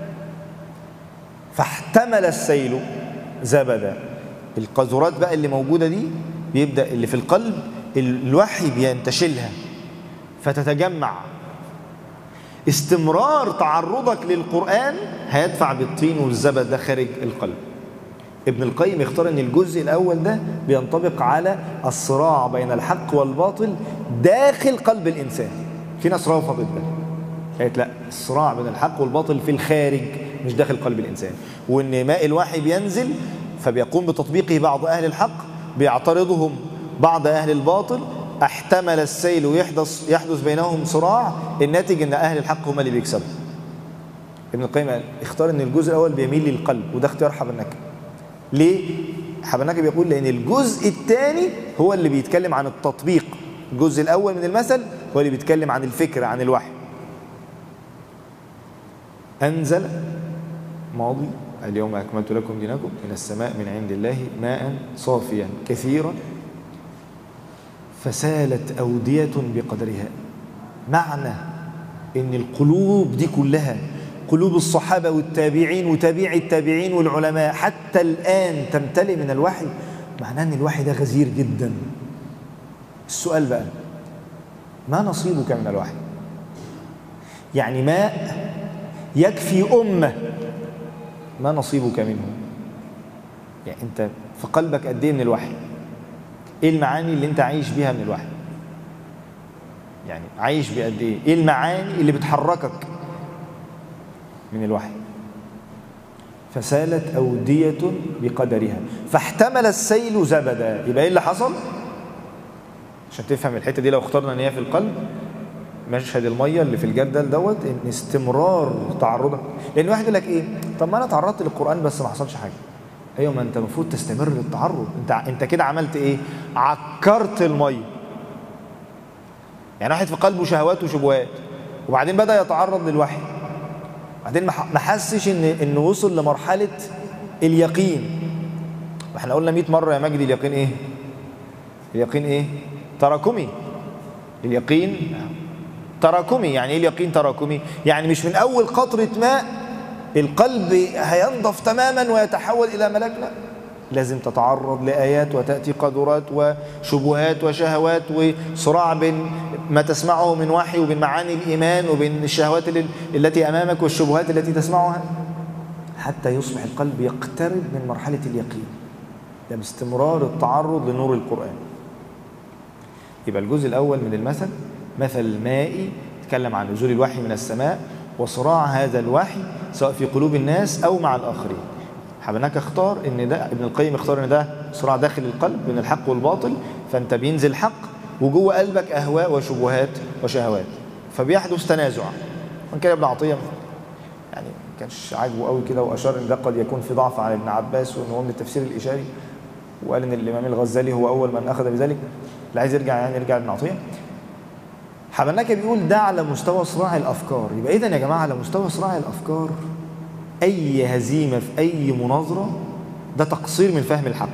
فاحتمل السيل زبدا القذورات بقى اللي موجودة دي بيبدأ اللي في القلب الوحي بينتشلها فتتجمع استمرار تعرضك للقرآن هيدفع بالطين والزبد ده خارج القلب ابن القيم يختار ان الجزء الاول ده بينطبق على الصراع بين الحق والباطل داخل قلب الانسان في ناس رفضت ده قالت لا الصراع بين الحق والباطل في الخارج مش داخل قلب الانسان وان ماء الوحي بينزل فبيقوم بتطبيقه بعض اهل الحق بيعترضهم بعض اهل الباطل احتمل السيل ويحدث يحدث بينهم صراع الناتج ان اهل الحق هم اللي بيكسبوا ابن القيم قال اختار ان الجزء الاول بيميل للقلب وده اختيار حبنكه ليه حبنكه بيقول لان الجزء الثاني هو اللي بيتكلم عن التطبيق الجزء الاول من المثل هو اللي بيتكلم عن الفكره عن الوحي انزل ماضي اليوم اكملت لكم دينكم من السماء من عند الله ماء صافيا كثيرا فسالت أودية بقدرها معنى إن القلوب دي كلها قلوب الصحابة والتابعين وتابع التابعين والعلماء حتى الآن تمتلئ من الوحي معناه أن الوحي ده غزير جدا السؤال بقى ما نصيبك من الوحي يعني ماء يكفي أمة ما نصيبك منه يعني أنت في قلبك قد إيه من الوحي ايه المعاني اللي انت عايش بيها من الوحي يعني عايش بقد ايه ايه المعاني اللي بتحركك من الوحي فسالت أودية بقدرها فاحتمل السيل زبدا يبقى ايه اللي حصل عشان تفهم الحتة دي لو اخترنا ان هي في القلب مشهد المية اللي في الجردل دوت ان استمرار تعرضك لان واحد يقول لك ايه طب ما انا تعرضت للقرآن بس ما حصلش حاجة ايوه ما انت المفروض تستمر للتعرض انت انت كده عملت ايه عكرت الميه يعني واحد في قلبه شهوات وشبهات وبعدين بدا يتعرض للوحي بعدين ما حسش ان انه وصل لمرحله اليقين احنا قلنا 100 مره يا مجدي اليقين ايه اليقين ايه تراكمي اليقين تراكمي يعني ايه اليقين تراكمي يعني مش من اول قطره ماء القلب هينضف تماما ويتحول إلى ملاك لا لازم تتعرض لآيات وتأتي قدرات وشبهات وشهوات وصراع بين ما تسمعه من وحي وبين معاني الإيمان وبين الشهوات التي أمامك والشبهات التي تسمعها حتى يصبح القلب يقترب من مرحلة اليقين ده باستمرار التعرض لنور القرآن يبقى الجزء الأول من المثل مثل الماء يتكلم عن نزول الوحي من السماء وصراع هذا الوحي سواء في قلوب الناس أو مع الآخرين حبناك اختار ان ده ابن القيم اختار ان ده صراع داخل القلب بين الحق والباطل فانت بينزل حق وجوه قلبك اهواء وشبهات وشهوات فبيحدث تنازع وان كان ابن عطيه يعني ما كانش عاجبه قوي كده واشار ان ده قد يكون في ضعف على ابن عباس وان هو من التفسير الاشاري وقال ان الامام الغزالي هو اول من اخذ بذلك اللي عايز يرجع يعني يرجع ابن عطيه حبناك بيقول ده على مستوى صراع الافكار يبقى اذا يا جماعه على مستوى صراع الافكار اي هزيمه في اي مناظره ده تقصير من فهم الحق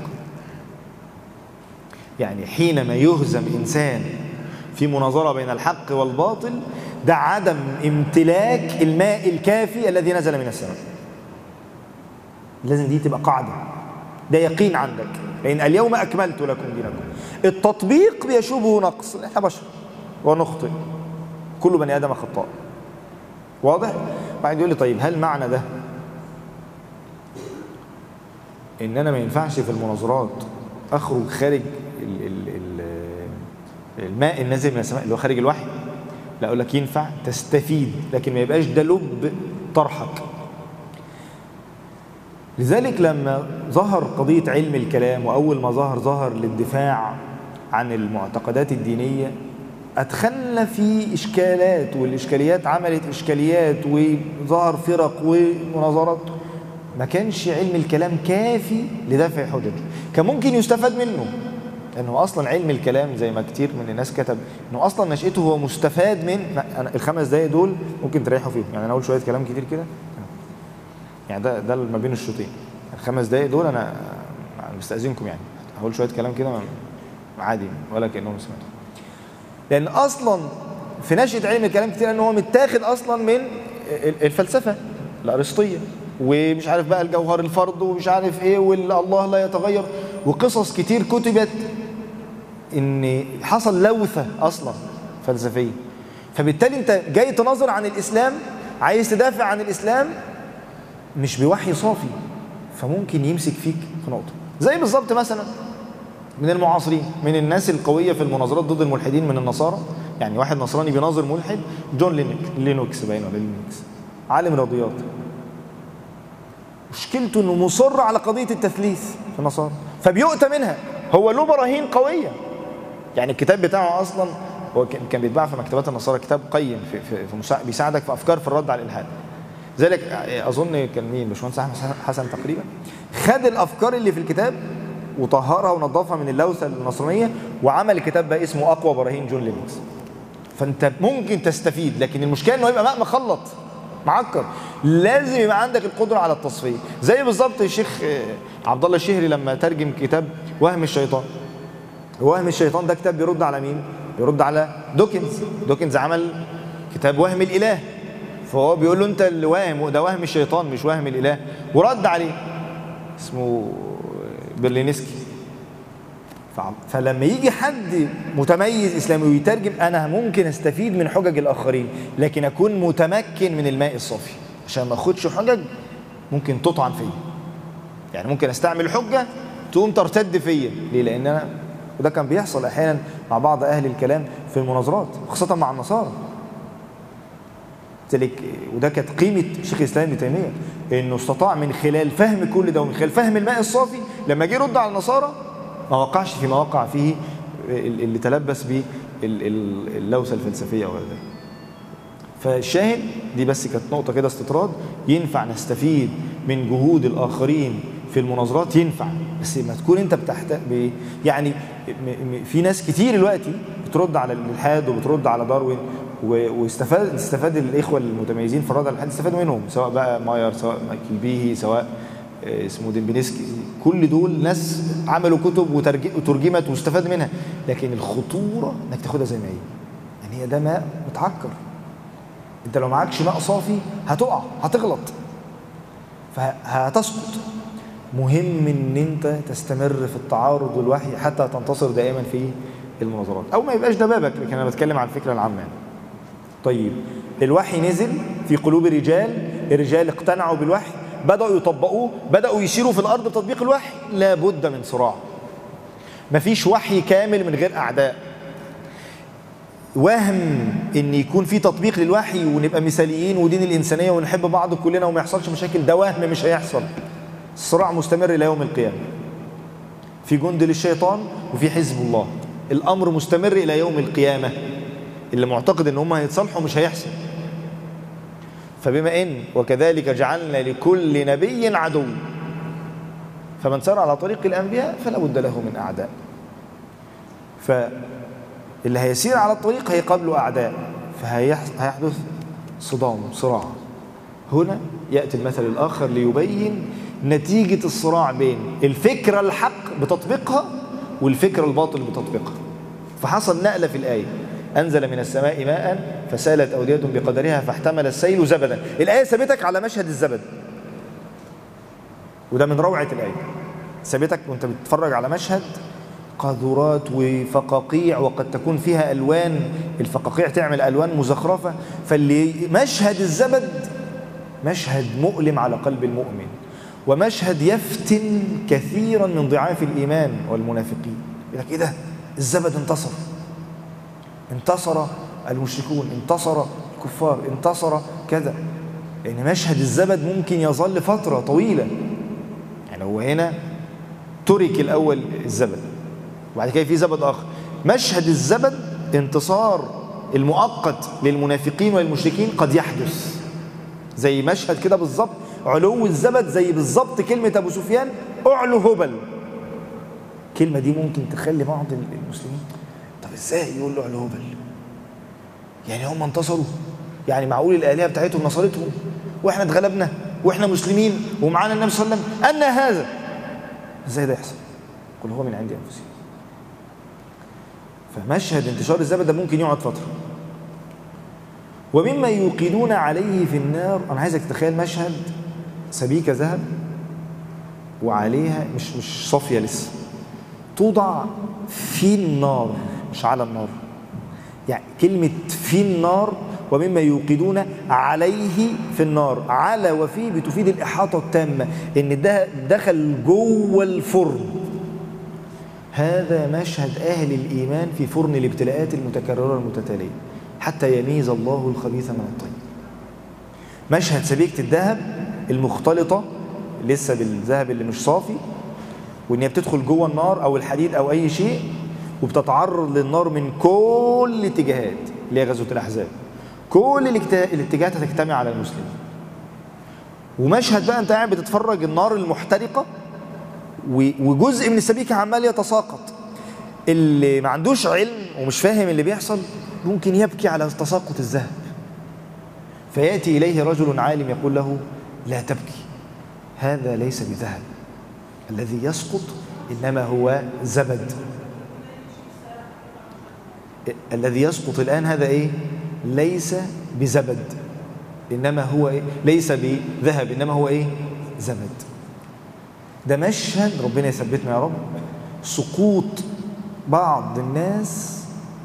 يعني حينما يهزم انسان في مناظره بين الحق والباطل ده عدم امتلاك الماء الكافي الذي نزل من السماء لازم دي تبقى قاعده ده يقين عندك لان اليوم اكملت لكم دينكم التطبيق بيشوبه نقص احنا بشر ونخطئ كل بني ادم خطاء واضح بعد يقول لي طيب هل معنى ده ان انا ما ينفعش في المناظرات اخرج خارج ال ال ال الماء النازل من السماء اللي هو خارج الوحي لا اقول لك ينفع تستفيد لكن ما يبقاش ده لب طرحك لذلك لما ظهر قضية علم الكلام وأول ما ظهر ظهر للدفاع عن المعتقدات الدينية أدخلنا في إشكالات والإشكاليات عملت إشكاليات وظهر فرق ومناظرات ما كانش علم الكلام كافي لدفع حجج كان ممكن يستفاد منه لأنه أصلا علم الكلام زي ما كتير من الناس كتب أنه أصلا نشأته هو مستفاد من الخمس دقايق دول ممكن تريحوا فيهم يعني أنا أقول شوية كلام كتير كده يعني ده ده ما بين الشوطين الخمس دقايق دول أنا مستأذنكم يعني هقول شوية كلام كده عادي ولا كأنهم سمعتوا لأن أصلا في نشأة علم الكلام كتير ان هو متاخد اصلا من الفلسفة الارسطية ومش عارف بقى الجوهر الفرد ومش عارف ايه والله لا يتغير وقصص كتير كتبت ان حصل لوثة اصلا فلسفية فبالتالي انت جاي تناظر عن الاسلام عايز تدافع عن الاسلام مش بوحي صافي فممكن يمسك فيك في نقطة زي بالظبط مثلا من المعاصرين من الناس القوية في المناظرات ضد الملحدين من النصارى يعني واحد نصراني بيناظر ملحد جون لينك لينوكس باين ولا لينكس عالم رياضيات مشكلته انه مصر على قضية التثليث في النصارى فبيؤتى منها هو له براهين قوية يعني الكتاب بتاعه اصلا هو كان بيتباع في مكتبات النصارى كتاب قيم في, في, في مسا... بيساعدك في افكار في الرد على الالحاد ذلك اظن كان مين باشمهندس احمد حسن تقريبا خد الافكار اللي في الكتاب وطهرها ونظفها من اللوثه النصرانيه وعمل كتاب بقى اسمه اقوى براهين جون لينكس فانت ممكن تستفيد لكن المشكله انه يبقى ماء مخلط معكر لازم يبقى عندك القدره على التصفيه زي بالظبط الشيخ عبد الله الشهري لما ترجم كتاب وهم الشيطان وهم الشيطان ده كتاب بيرد على مين بيرد على دوكنز دوكنز عمل كتاب وهم الاله فهو بيقول له انت اللي واهم ده وهم الشيطان مش وهم الاله ورد عليه اسمه برلينسكي فلما يجي حد متميز اسلامي ويترجم انا ممكن استفيد من حجج الاخرين لكن اكون متمكن من الماء الصافي عشان ما اخدش حجج ممكن تطعن فيا يعني ممكن استعمل حجه تقوم ترتد فيا ليه لان انا وده كان بيحصل احيانا مع بعض اهل الكلام في المناظرات خاصه مع النصارى ذلك وده كانت قيمه شيخ الاسلام ابن تيميه انه استطاع من خلال فهم كل ده ومن خلال فهم الماء الصافي لما جه يرد على النصارى ما وقعش فيما وقع فيه اللي تلبس به اللوثه الفلسفيه وغير ذلك فالشاهد دي بس كانت نقطه كده استطراد ينفع نستفيد من جهود الاخرين في المناظرات ينفع بس ما تكون انت بتحت ب... يعني في ناس كتير دلوقتي بترد على الالحاد وبترد على داروين واستفاد استفاد الاخوه المتميزين في الرد على الالحاد استفادوا منهم سواء بقى ماير سواء مايكل بيهي سواء اسمه ديمبنسكي كل دول ناس عملوا كتب وترجمت واستفاد منها لكن الخطوره انك تاخدها زي ما هي يعني هي ده ماء متعكر انت لو معكش ماء صافي هتقع هتغلط فهتسقط مهم ان انت تستمر في التعارض والوحي حتى تنتصر دائما في المناظرات او ما يبقاش ده بابك لكن انا بتكلم عن الفكره العامه يعني. طيب الوحي نزل في قلوب الرجال الرجال اقتنعوا بالوحي بدأوا يطبقوه بدأوا يسيروا في الأرض بتطبيق الوحي لابد من صراع مفيش وحي كامل من غير أعداء وهم ان يكون في تطبيق للوحي ونبقى مثاليين ودين الانسانيه ونحب بعض كلنا وما يحصلش مشاكل ده وهم مش هيحصل الصراع مستمر الى يوم القيامه في جند للشيطان وفي حزب الله الامر مستمر الى يوم القيامه اللي معتقد ان هم هيتصالحوا مش هيحصل فبما ان وكذلك جعلنا لكل نبي عدو فمن سار على طريق الانبياء فلا بد له من اعداء فاللي هيسير على الطريق هيقابله اعداء فهيحدث صدام صراع هنا ياتي المثل الاخر ليبين نتيجه الصراع بين الفكره الحق بتطبيقها والفكره الباطل بتطبيقها فحصل نقله في الايه أنزل من السماء ماء فسالت أودية بقدرها فاحتمل السيل زبدا الآية سابتك على مشهد الزبد وده من روعة الآية سابتك وانت بتتفرج على مشهد قاذورات وفقاقيع وقد تكون فيها ألوان الفقاقيع تعمل ألوان مزخرفة فاللي مشهد الزبد مشهد مؤلم على قلب المؤمن ومشهد يفتن كثيرا من ضعاف الإيمان والمنافقين يقول لك إيه ده الزبد انتصر انتصر المشركون انتصر الكفار انتصر كذا يعني مشهد الزبد ممكن يظل فترة طويلة يعني هو هنا ترك الأول الزبد وبعد كده في زبد آخر مشهد الزبد انتصار المؤقت للمنافقين والمشركين قد يحدث زي مشهد كده بالظبط علو الزبد زي بالظبط كلمة أبو سفيان أعلو هبل الكلمة دي ممكن تخلي بعض المسلمين طب ازاي يقول له علو هبل يعني هم انتصروا يعني معقول الآلهة بتاعتهم نصرتهم واحنا اتغلبنا واحنا مسلمين ومعانا النبي صلى الله عليه وسلم أن هذا ازاي ده يحصل قل هو من عند انفسهم فمشهد انتشار الزبد ده ممكن يقعد فترة ومما يوقدون عليه في النار أنا عايزك تتخيل مشهد سبيكة ذهب وعليها مش مش صافية لسه توضع في النار مش على النار يعني كلمة في النار ومما يوقدون عليه في النار على وفي بتفيد الإحاطة التامة إن ده دخل جوه الفرن هذا مشهد أهل الإيمان في فرن الابتلاءات المتكررة المتتالية حتى يميز الله الخبيث من الطيب مشهد سبيكة الذهب المختلطة لسه بالذهب اللي مش صافي وإن هي بتدخل جوه النار أو الحديد أو أي شيء وبتتعرض للنار من كل الاتجاهات اللي هي غزوة الأحزاب كل الاتجاهات هتجتمع على المسلمين ومشهد بقى انت قاعد بتتفرج النار المحترقه وجزء من السبيكه عمال يتساقط اللي ما عندوش علم ومش فاهم اللي بيحصل ممكن يبكي على تساقط الذهب فياتي اليه رجل عالم يقول له لا تبكي هذا ليس بذهب الذي يسقط انما هو زبد الذي يسقط الان هذا ايه ليس بزبد إنما هو إيه؟ ليس بذهب إنما هو إيه زبد ده مشهد ربنا يثبتنا يا رب سقوط بعض الناس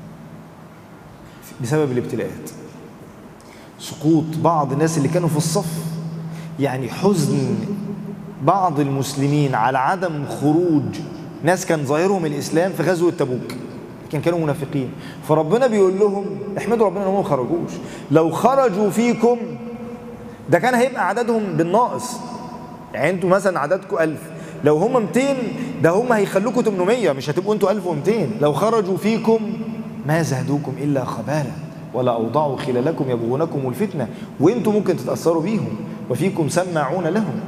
بسبب الابتلاءات سقوط بعض الناس اللي كانوا في الصف يعني حزن بعض المسلمين على عدم خروج ناس كان ظاهرهم الإسلام في غزوة تبوك لكن كانوا منافقين فربنا بيقول لهم احمدوا ربنا انهم ما خرجوش لو خرجوا فيكم ده كان هيبقى عددهم بالناقص يعني انتوا مثلا عددكم 1000 لو هم 200 ده هم هيخلوكم 800 مش هتبقوا انتوا 1200 لو خرجوا فيكم ما زادوكم الا خبالا ولا اوضعوا خلالكم يبغونكم الفتنه وانتم ممكن تتاثروا بيهم وفيكم سماعون لهم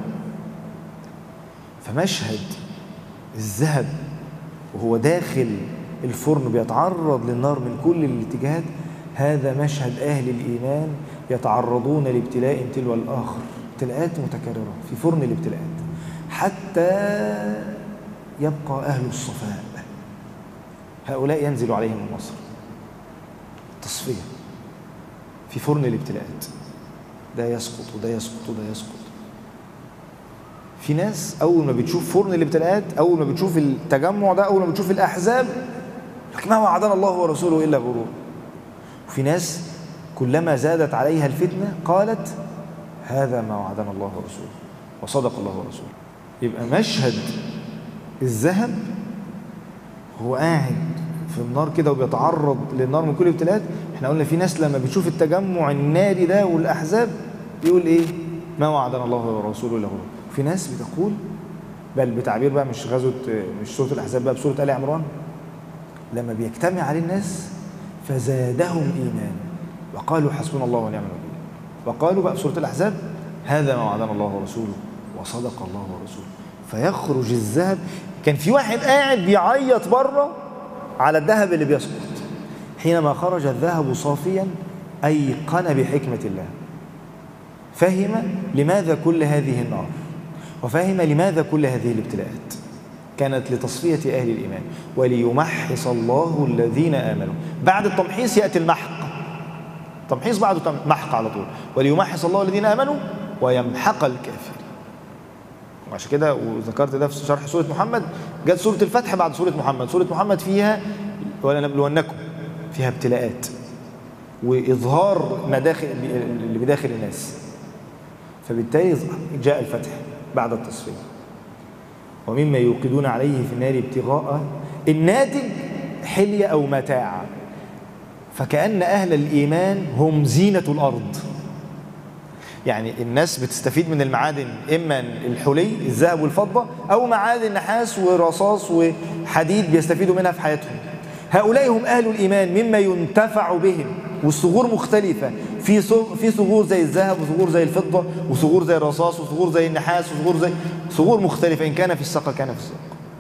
فمشهد الذهب وهو داخل الفرن بيتعرض للنار من كل الاتجاهات هذا مشهد أهل الإيمان يتعرضون لابتلاء تلو الآخر ابتلاءات متكررة في فرن الابتلاءات حتى يبقى أهل الصفاء هؤلاء ينزل عليهم النصر تصفية في فرن الابتلاءات ده يسقط وده يسقط وده يسقط في ناس أول ما بتشوف فرن الابتلاءات أول ما بتشوف التجمع ده أول ما بتشوف الأحزاب لكن ما وعدنا الله ورسوله إلا غرور وفي ناس كلما زادت عليها الفتنة قالت هذا ما وعدنا الله ورسوله وصدق الله ورسوله يبقى مشهد الذهب هو قاعد في النار كده وبيتعرض للنار من كل الابتلاءات احنا قلنا في ناس لما بتشوف التجمع الناري ده والاحزاب يقول ايه ما وعدنا الله ورسوله الا غرور في ناس بتقول بل بتعبير بقى مش غزوه مش سوره الاحزاب بقى بسوره ال عمران لما بيجتمع عليه الناس فزادهم ايمانا وقالوا حسبنا الله ونعم الوكيل وقالوا بقى في سوره الاحزاب هذا ما وعدنا الله ورسوله وصدق الله ورسوله فيخرج الذهب كان في واحد قاعد بيعيط بره على الذهب اللي بيسقط حينما خرج الذهب صافيا ايقن بحكمه الله فهم لماذا كل هذه النار وفهم لماذا كل هذه الابتلاءات كانت لتصفية أهل الإيمان وليمحص الله الذين آمنوا بعد التمحيص يأتي المحق تمحيص بعد محق على طول وليمحص الله الذين آمنوا ويمحق الكافرين وعشان كده وذكرت ده في شرح سورة محمد جت سورة الفتح بعد سورة محمد سورة محمد فيها ولنبلونكم فيها ابتلاءات وإظهار مداخل اللي بداخل الناس فبالتالي جاء الفتح بعد التصفيه ومما يوقدون عليه في النار ابتغاء الناتج حلية أو متاع فكأن أهل الإيمان هم زينة الأرض يعني الناس بتستفيد من المعادن إما الحلي الذهب والفضة أو معادن نحاس ورصاص وحديد بيستفيدوا منها في حياتهم هؤلاء هم أهل الإيمان مما ينتفع بهم والصغور مختلفة في في صغور زي الذهب وصغور زي الفضة وصغور زي الرصاص وصغور زي النحاس وصغور زي صغور مختلفة إن كان في الساقة كان في الساقة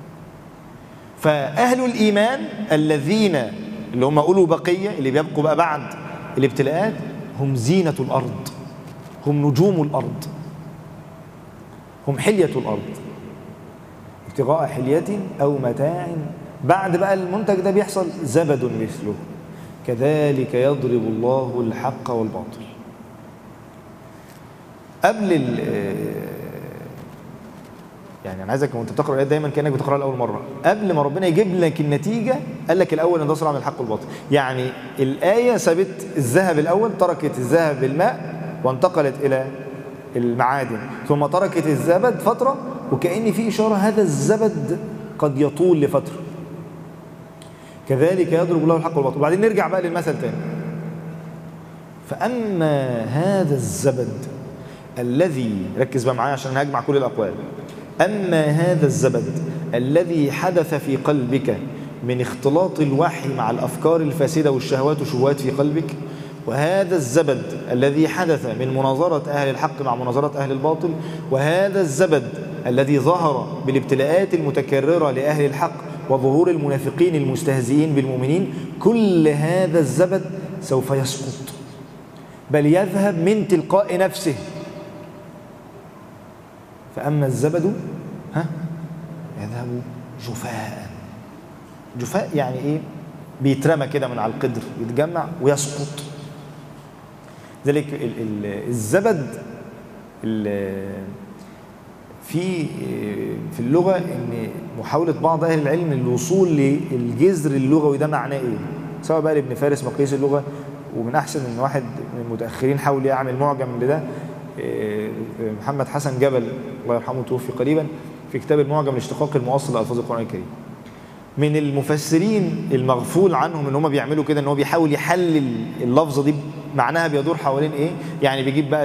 فأهل الإيمان الذين اللي هم أولو بقية اللي بيبقوا بقى بعد الابتلاءات هم زينة الأرض هم نجوم الأرض هم حلية الأرض ابتغاء حلية أو متاع بعد بقى المنتج ده بيحصل زبد مثله كذلك يضرب الله الحق والباطل قبل ال يعني انا عايزك وانت بتقرا الايه دايما كانك بتقراها لاول مره قبل ما ربنا يجيب لك النتيجه قال لك الاول ان ده صراع بين الحق والباطل يعني الايه سابت الذهب الاول تركت الذهب بالماء وانتقلت الى المعادن ثم تركت الزبد فتره وكأن في اشاره هذا الزبد قد يطول لفتره كذلك يضرب الله الحق والباطل وبعدين نرجع بقى للمثل تاني فأما هذا الزبد الذي ركز بقى معايا عشان هجمع كل الأقوال أما هذا الزبد الذي حدث في قلبك من اختلاط الوحي مع الأفكار الفاسدة والشهوات والشبهات في قلبك وهذا الزبد الذي حدث من مناظرة أهل الحق مع مناظرة أهل الباطل وهذا الزبد الذي ظهر بالابتلاءات المتكررة لأهل الحق وظهور المنافقين المستهزئين بالمؤمنين كل هذا الزبد سوف يسقط بل يذهب من تلقاء نفسه فأما الزبد ها يذهب جفاء جفاء يعني ايه بيترمى كده من على القدر يتجمع ويسقط ذلك الزبد في في اللغة ان محاولة بعض اهل العلم الوصول للجذر اللغوي ده معناه ايه سواء بقى لابن فارس مقيس اللغة ومن احسن ان واحد من المتاخرين حاول يعمل معجم لده محمد حسن جبل الله يرحمه توفي قريبا في كتاب المعجم الاشتقاق المؤصل لالفاظ القران الكريم من المفسرين المغفول عنهم ان هم بيعملوا كده ان هو بيحاول يحلل اللفظه دي معناها بيدور حوالين ايه يعني بيجيب بقى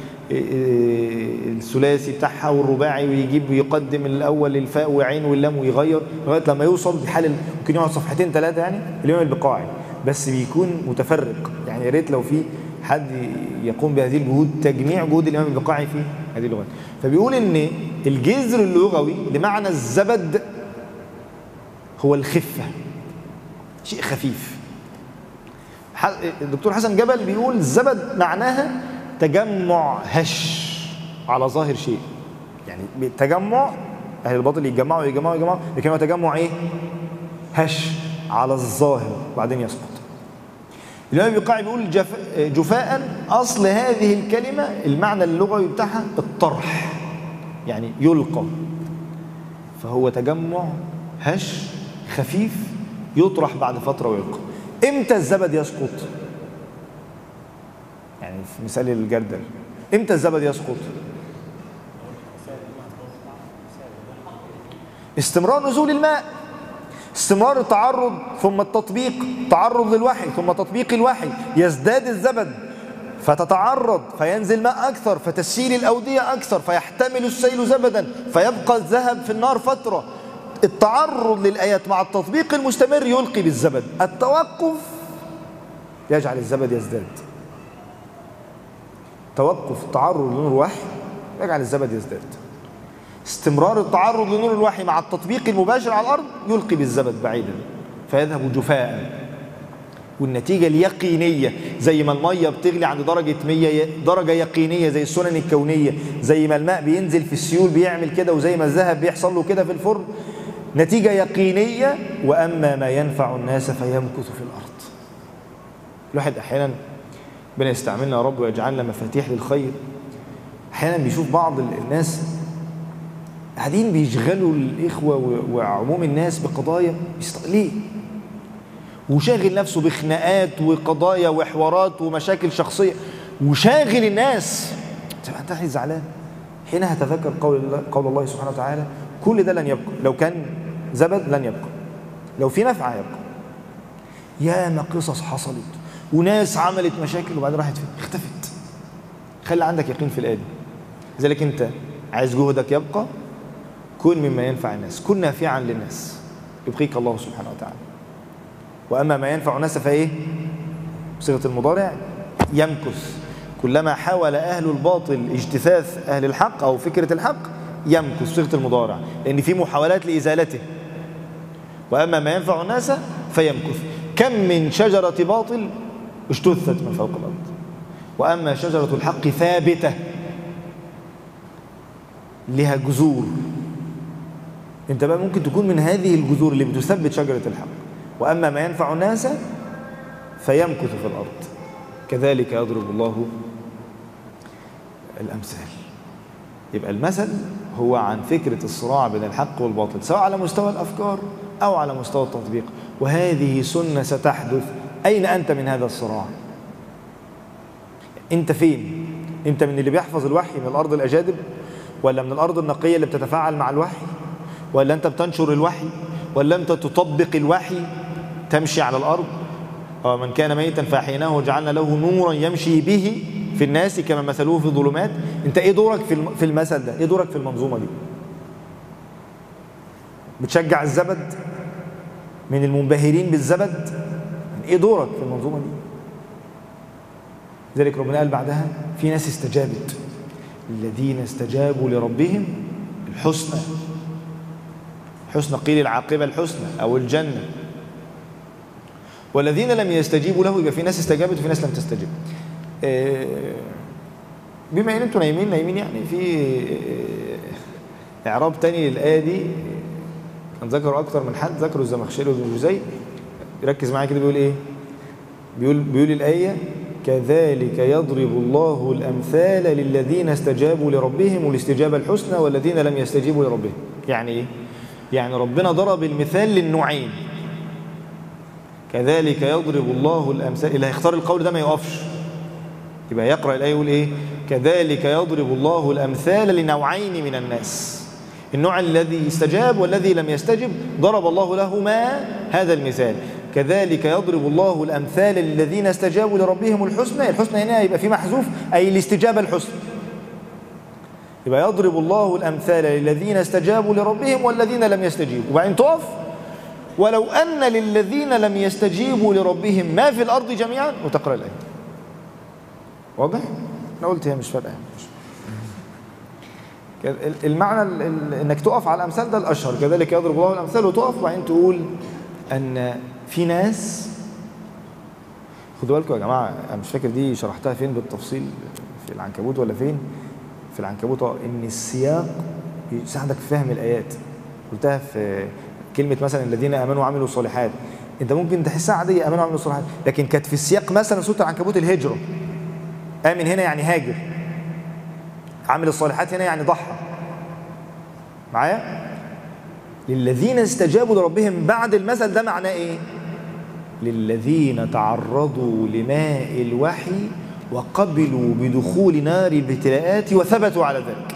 الثلاثي بتاعها والرباعي ويجيب ويقدم الاول الفاء وعين واللام ويغير لغايه لما يوصل بيحلل ممكن يقعد صفحتين ثلاثه يعني الامام البقاعي بس بيكون متفرق يعني يا ريت لو في حد يقوم بهذه الجهود تجميع جهود الامام البقاعي في هذه اللغات فبيقول ان الجذر اللغوي لمعنى الزبد هو الخفه شيء خفيف الدكتور حسن جبل بيقول الزبد معناها تجمع هش على ظاهر شيء يعني تجمع اهل الباطل يتجمعوا يتجمعوا يتجمعوا لكن هو تجمع ايه هش على الظاهر وبعدين يسقط الإمام البقاعي بيقول جف... جفاء أصل هذه الكلمة المعنى اللغوي بتاعها الطرح يعني يلقى فهو تجمع هش خفيف يطرح بعد فترة ويلقى امتى الزبد يسقط يعني في مثال الجردل امتى الزبد يسقط استمرار نزول الماء استمرار التعرض ثم التطبيق تعرض للوحي ثم تطبيق الوحي يزداد الزبد فتتعرض فينزل ماء أكثر فتسيل الأودية أكثر فيحتمل السيل زبدا فيبقى الذهب في النار فترة التعرض للآيات مع التطبيق المستمر يلقي بالزبد التوقف يجعل الزبد يزداد توقف التعرض لنور الوحي يجعل الزبد يزداد استمرار التعرض لنور الوحي مع التطبيق المباشر على الأرض يلقي بالزبد بعيدا فيذهب جفاء والنتيجة اليقينية زي ما المية بتغلي عند درجة 100 درجة يقينية زي السنن الكونية زي ما الماء بينزل في السيول بيعمل كده وزي ما الذهب بيحصل له كده في الفرن نتيجة يقينية وأما ما ينفع الناس فيمكث في الأرض الواحد أحيانا ربنا يستعملنا يا رب ويجعلنا مفاتيح للخير أحيانا بيشوف بعض الناس قاعدين بيشغلوا الإخوة وعموم الناس بقضايا ليه؟ وشاغل نفسه بخناقات وقضايا وحوارات ومشاكل شخصية وشاغل الناس تبقى انت زعلان حين هتذكر قول الله, قول الله سبحانه وتعالى كل ده لن يبقى لو كان زبد لن يبقى لو في نفع هيبقى ياما قصص حصلت وناس عملت مشاكل وبعدين راحت فين اختفت خلي عندك يقين في الآية دي لذلك انت عايز جهدك يبقى كن مما ينفع الناس كن نافعا للناس يبقيك الله سبحانه وتعالى وأما ما ينفع الناس فإيه بصيغة المضارع يمكث كلما حاول أهل الباطل اجتثاث أهل الحق أو فكرة الحق يمكث صيغة المضارع لأن في محاولات لإزالته وأما ما ينفع الناس فيمكث كم من شجرة باطل اجتثت من فوق الأرض وأما شجرة الحق ثابتة لها جذور انت بقى ممكن تكون من هذه الجذور اللي بتثبت شجرة الحق وأما ما ينفع الناس فيمكث في الأرض كذلك يضرب الله الأمثال يبقى المثل هو عن فكرة الصراع بين الحق والباطل سواء على مستوى الأفكار أو على مستوى التطبيق وهذه سنة ستحدث أين أنت من هذا الصراع أنت فين أنت من اللي بيحفظ الوحي من الأرض الأجادب ولا من الأرض النقية اللي بتتفاعل مع الوحي ولا أنت بتنشر الوحي ولا أنت تطبق الوحي تمشي على الأرض من كان ميتا فأحيناه وجعلنا له نورا يمشي به في الناس كما مثلوه في الظلمات انت ايه دورك في في المثل ده ايه دورك في المنظومه دي بتشجع الزبد من المنبهرين بالزبد ايه دورك في المنظومه دي لذلك ربنا قال بعدها في ناس استجابت الذين استجابوا لربهم الحسنى حسنى قيل العاقبه الحسنى او الجنه والذين لم يستجيبوا له يبقى في ناس استجابت وفي ناس لم تستجب بما ان انتوا نايمين نايمين يعني في اعراب تاني للايه دي كان ذكروا اكتر من حد ذكروا الزمخشري وابن جزي ركز معايا كده بيقول ايه بيقول بيقول الايه كذلك يضرب الله الامثال للذين استجابوا لربهم والاستجابه الحسنى والذين لم يستجيبوا لربهم يعني ايه يعني ربنا ضرب المثال للنوعين كذلك يضرب الله الامثال اللي هيختار القول ده ما يقفش يبقى يقرأ الآية يقول إيه كذلك يضرب الله الأمثال لنوعين من الناس النوع الذي استجاب والذي لم يستجب ضرب الله لهما هذا المثال كذلك يضرب الله الأمثال للذين استجابوا لربهم الحسنى الحسنى هنا يبقى في محذوف أي الاستجابة الحسنى يبقى يضرب الله الأمثال للذين استجابوا لربهم والذين لم يستجيبوا وبعدين تقف ولو أن للذين لم يستجيبوا لربهم ما في الأرض جميعا وتقرأ الآية واضح؟ أنا قلت هي مش فارقة المعنى انك تقف على الامثال ده الاشهر كذلك يضرب الله الامثال وتقف وبعدين تقول ان في ناس خدوا بالكم يا جماعه انا مش فاكر دي شرحتها فين بالتفصيل في العنكبوت ولا فين في العنكبوت ان السياق يساعدك في فهم الايات قلتها في كلمه مثلا الذين امنوا وعملوا الصالحات انت ممكن تحسها عاديه امنوا وعملوا الصالحات لكن كانت في السياق مثلا سوره العنكبوت الهجره امن هنا يعني هاجر عامل الصالحات هنا يعني ضحى معايا للذين استجابوا لربهم بعد المثل ده معناه ايه للذين تعرضوا لماء الوحي وقبلوا بدخول نار الابتلاءات وثبتوا على ذلك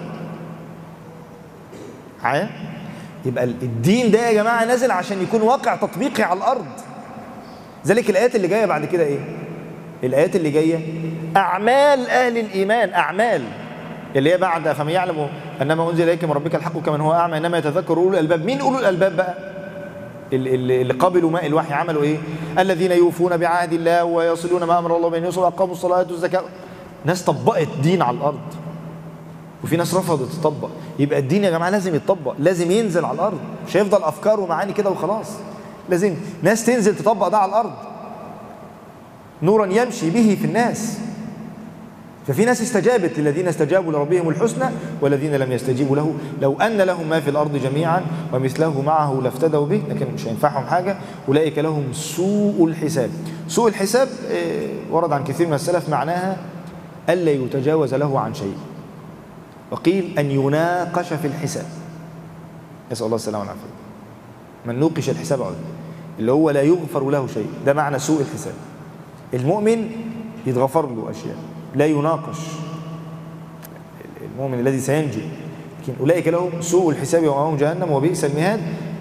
معايا يبقى الدين ده يا جماعه نازل عشان يكون واقع تطبيقي على الارض ذلك الايات اللي جايه بعد كده ايه الايات اللي جايه اعمال اهل الايمان اعمال اللي هي بعد فمن يعلم انما انزل اليك من ربك الحق كمن هو اعمى انما يتذكر اولو الالباب مين اولو الالباب بقى اللي, اللي قبلوا ماء الوحي عملوا ايه الذين يوفون بعهد الله ويصلون ما امر الله بين يوصل واقاموا الصلاه والزكاه ناس طبقت دين على الارض وفي ناس رفضت تطبق يبقى الدين يا جماعه لازم يتطبق لازم ينزل على الارض مش هيفضل افكار ومعاني كده وخلاص لازم ناس تنزل تطبق ده على الارض نورا يمشي به في الناس ففي ناس استجابت للذين استجابوا لربهم الحسنى والذين لم يستجيبوا له لو أن لهم ما في الأرض جميعا ومثله معه لافتدوا به لكن مش هينفعهم حاجة أولئك لهم سوء الحساب سوء الحساب ورد عن كثير من السلف معناها ألا يتجاوز له عن شيء وقيل أن يناقش في الحساب نسأل الله السلامة والعافية من نوقش الحساب عود اللي هو لا يغفر له شيء ده معنى سوء الحساب المؤمن يتغفر له أشياء لا يناقش المؤمن الذي سينجو لكن أولئك لهم سوء الحساب ومعهم جهنم وبئس المهاد